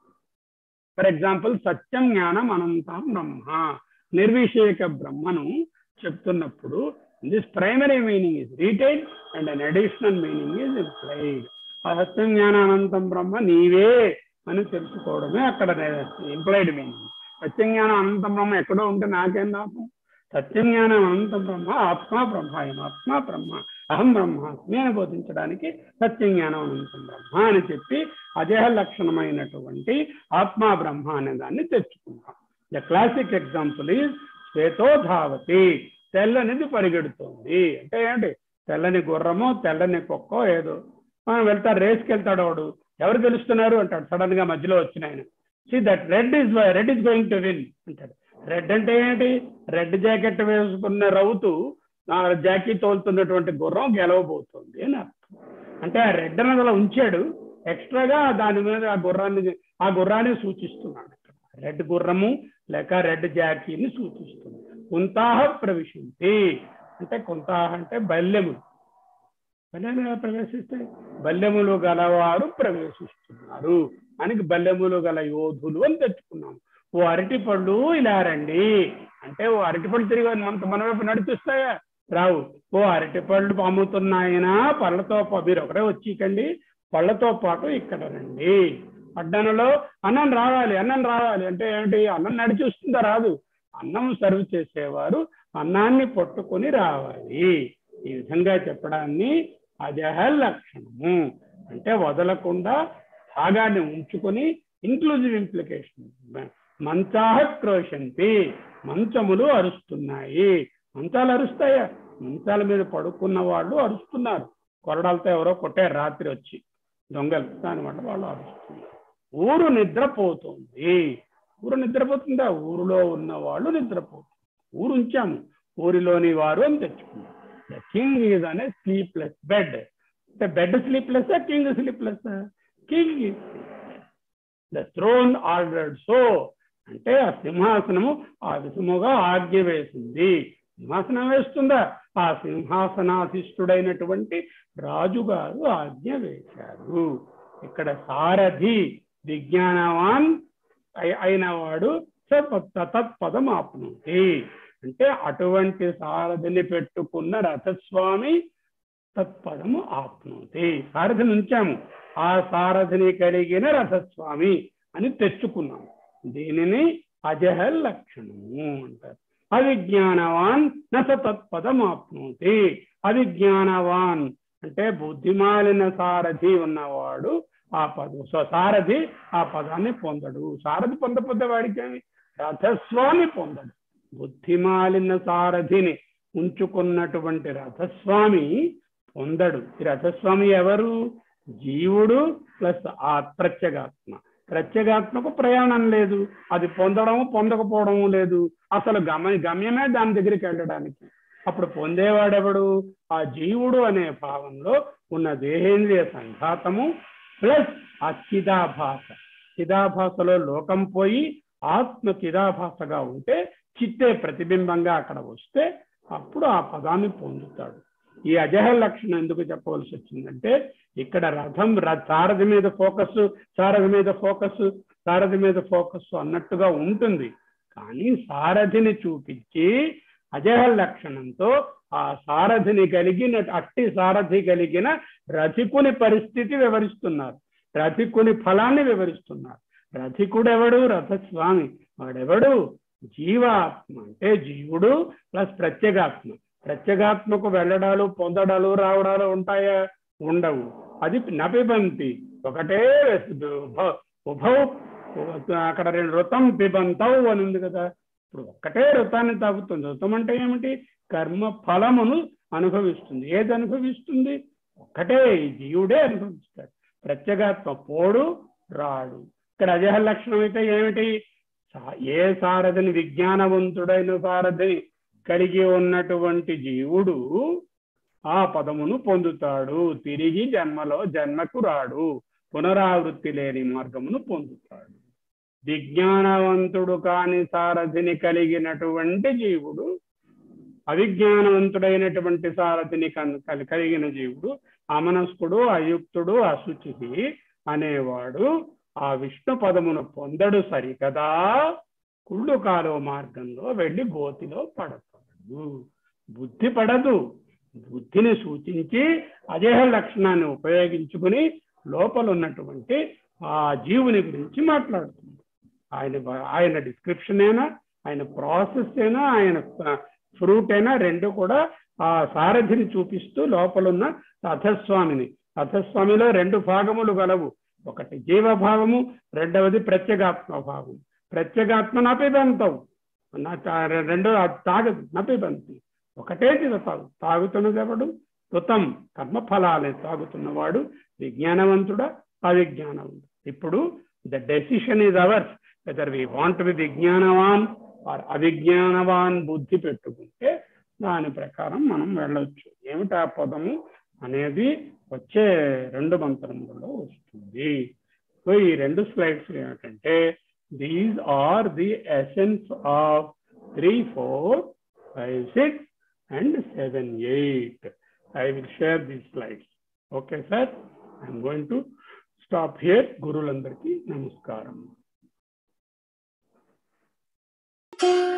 ఫర్ ఎగ్జాంపుల్ సత్యం జ్ఞానం అనంతం బ్రహ్మ నిర్విషేక బ్రహ్మను చెప్తున్నప్పుడు this primary meaning is retail and an additional meaning is implied ఆ సత్యం జ్ఞాన అనంతం బ్రహ్మ నీవే అని తెలుసుకోవడమే అక్కడ ఇంప్లైడ్ మీనింగ్ సత్యం జ్ఞానం అనంతం బ్రహ్మ ఎక్కడో ఉంటే నాకేం లాభం సత్యం జ్ఞానం అనంత బ్రహ్మ ఆత్మ బ్రహ్మాయం ఆత్మ బ్రహ్మ అహం బ్రహ్మాస్మి అని బోధించడానికి సత్యం జ్ఞానం అనంతం బ్రహ్మ అని చెప్పి అదేహ లక్షణమైనటువంటి ఆత్మ బ్రహ్మ అనే దాన్ని తెచ్చుకుంటాం ద క్లాసిక్ ఎగ్జాంపుల్ ఈజ్ శ్వేతో ధావతి తెల్లనిది పరిగెడుతోంది అంటే ఏంటి తెల్లని గుర్రమో తెల్లని కుక్కో ఏదో మనం వెళ్తాడు రేస్కి వెళ్తాడు వాడు ఎవరు గెలుస్తున్నారు అంటాడు సడన్ గా మధ్యలో వచ్చిన ఆయన see that red is red is going to win అంటాడు రెడ్ అంటే ఏంటి రెడ్ జాకెట్ వేసుకున్న రౌతు జాకీ తోలుతున్నటువంటి గుర్రం గెలవబోతుంది అని అర్థం అంటే ఆ రెడ్ అనేది అలా ఉంచాడు ఎక్స్ట్రాగా దాని మీద ఆ గుర్రాన్ని ఆ గుర్రాన్ని సూచిస్తున్నాడు రెడ్ గుర్రము లేక రెడ్ జాకీని సూచిస్తుంది కుంతాహ ప్రవేశించి అంటే కుంతాహ అంటే బల్యములు బల్యములు ప్రవేశిస్తాయి బల్యములు గలవారు ప్రవేశిస్తున్నారు మనకి బల్యములు గల యోధులు అని తెచ్చుకున్నాం ఓ అరటి పళ్ళు ఇలా రండి అంటే ఓ అరటి పళ్ళు తిరిగి మనకు మన వైపు నడిపిస్తాయా రావు ఓ అరటి పళ్ళు అమ్ముతున్నాయనా పళ్ళతో మీరు ఒకటే వచ్చికండి పళ్ళతో పాటు ఇక్కడ రండి అడ్డనలో అన్నం రావాలి అన్నం రావాలి అంటే ఏంటి అన్నం నడిచి వస్తుందా రాదు అన్నం సర్వ్ చేసేవారు అన్నాన్ని పట్టుకొని రావాలి ఈ విధంగా చెప్పడాన్ని అజహ లక్షణము అంటే వదలకుండా భాగాన్ని ఉంచుకొని ఇంక్లూజివ్ ఇంప్లికేషన్ మంచాహ క్రోశంతి మంచములు అరుస్తున్నాయి మంచాలు అరుస్తాయా మంచాల మీద పడుకున్న వాళ్ళు అరుస్తున్నారు కొరడాలతో ఎవరో కొట్టారు రాత్రి వచ్చి దొంగలు దానివల్ల వాళ్ళు అరుస్తున్నారు ఊరు నిద్రపోతుంది ఊరు నిద్రపోతుందా ఊరిలో ఉన్న వాళ్ళు నిద్రపోతుంది ఊరు ఉంచాము ఊరిలోని వారు అని తెచ్చుకున్నాం ద కింగ్ ఈజ్ అనే sleepless bed bed sleepless king sleepless king the throne ordered so అంటే ఆ సింహాసనము ఆ విధముగా ఆజ్ఞ వేసింది సింహాసనం వేస్తుందా ఆ సింహాసనాధిష్ఠుడైనటువంటి రాజుగారు ఆజ్ఞ వేశారు ఇక్కడ సారథి విజ్ఞానవాన్ అయిన వాడు తత్పదం ఆప్నుతి అంటే అటువంటి సారథిని పెట్టుకున్న రథస్వామి తత్పదము ఆప్నుతి సారథిని ఉంచాము ఆ సారథిని కలిగిన రథస్వామి అని తెచ్చుకున్నాము దీనిని అజహల్ లక్షణము అంటారు అవిజ్ఞానవాన్ నస తత్పదం ఆప్నోతి అవిజ్ఞానవాన్ అంటే బుద్ధిమాలిన సారథి ఉన్నవాడు ఆ పదం సో సారథి ఆ పదాన్ని పొందడు సారథి పొందపోతే వాడికి రథస్వామి పొందడు బుద్ధిమాలిన సారథిని ఉంచుకున్నటువంటి రథస్వామి పొందడు ఈ రథస్వామి ఎవరు జీవుడు ప్లస్ ఆ ప్రత్యేగాత్మ ప్రత్యేగాత్మకు ప్రయాణం లేదు అది పొందడము పొందకపోవడము లేదు అసలు గమ గమ్యమే దాని దగ్గరికి వెళ్ళడానికి అప్పుడు పొందేవాడెవడు ఆ జీవుడు అనే భావంలో ఉన్న దేహేంద్రియ సంఘాతము ప్లస్ ఆ చిదాభాస చిదాభాసలో లోకం పోయి ఆత్మ చిదాభాసగా ఉంటే చిత్తే ప్రతిబింబంగా అక్కడ వస్తే అప్పుడు ఆ పదాన్ని పొందుతాడు ఈ అజహ లక్షణం ఎందుకు చెప్పవలసి వచ్చిందంటే ఇక్కడ రథం సారథి మీద ఫోకస్ సారథి మీద ఫోకస్ సారథి మీద ఫోకస్ అన్నట్టుగా ఉంటుంది కానీ సారథిని చూపించి అజహ లక్షణంతో ఆ సారథిని కలిగిన అట్టి సారథి కలిగిన రథికుని పరిస్థితి వివరిస్తున్నారు రథికుని ఫలాన్ని వివరిస్తున్నారు రథికుడు ఎవడు రథస్వామి వాడెవడు జీవాత్మ అంటే జీవుడు ప్లస్ ప్రత్యేగాత్మ ప్రత్యేగాత్మకు వెళ్ళడాలు పొందడాలు రావడాలు ఉంటాయా ఉండవు అది నపిబంతి ఒకటే ఉభౌ అక్కడ రెండు ఋతం పిబంతవు అని ఉంది కదా ఇప్పుడు ఒక్కటే ఋతాన్ని తాగుతుంది ఋతం అంటే ఏమిటి కర్మ ఫలమును అనుభవిస్తుంది ఏది అనుభవిస్తుంది ఒక్కటే జీవుడే అనుభవిస్తాడు ప్రత్యేగాత్మ పోడు రాడు ఇక్కడ అజహ లక్షణం అయితే ఏమిటి ఏ సారథిని విజ్ఞానవంతుడైన సారథిని కలిగి ఉన్నటువంటి జీవుడు ఆ పదమును పొందుతాడు తిరిగి జన్మలో జన్మకు రాడు పునరావృత్తి లేని మార్గమును పొందుతాడు విజ్ఞానవంతుడు కాని సారథిని కలిగినటువంటి జీవుడు అవిజ్ఞానవంతుడైనటువంటి సారథిని కలిగిన జీవుడు అమనస్కుడు అయుక్తుడు అశుచి అనేవాడు ఆ విష్ణు పదమును పొందడు సరికదా కుళ్ళు కాలువ మార్గంలో వెళ్ళి గోతిలో పడతాడు బుద్ధి పడదు బుద్ధిని సూచించి అదేహ లక్షణాన్ని ఉపయోగించుకుని లోపల ఉన్నటువంటి ఆ జీవుని గురించి మాట్లాడుతుంది ఆయన ఆయన డిస్క్రిప్షన్ అయినా ఆయన ప్రాసెస్ అయినా ఆయన ఫ్రూట్ అయినా రెండు కూడా ఆ సారథిని చూపిస్తూ లోపలున్న రథస్వామిని రథస్వామిలో రెండు భాగములు గలవు ఒకటి జీవభావము రెండవది ప్రత్యేగాత్మ భావం ప్రత్యేగాత్మ నపిబంతవు రెండో తాగదు నపిబంతి ఒకటే తాగు తాగుతున్నది ఎవడు కృతం కర్మఫలాలే తాగుతున్నవాడు విజ్ఞానవంతుడా అవిజ్ఞానవంతుడు ఇప్పుడు the decision is ours whether we want be విజ్ఞానవాన్ ఆర్ అవిజ్ఞానవాన్ బుద్ధి పెట్టుకుంటే దాని ప్రకారం మనం వెళ్ళొచ్చు ఏమిటి ఆ పదము అనేది వచ్చే రెండు మంత్రములలో వస్తుంది సో ఈ రెండు స్లైడ్స్ ఏమిటంటే these are the essence of three four five six and seven eight I will share these slides okay sir I'm going to stop here గురువులందరికీ నమస్కారం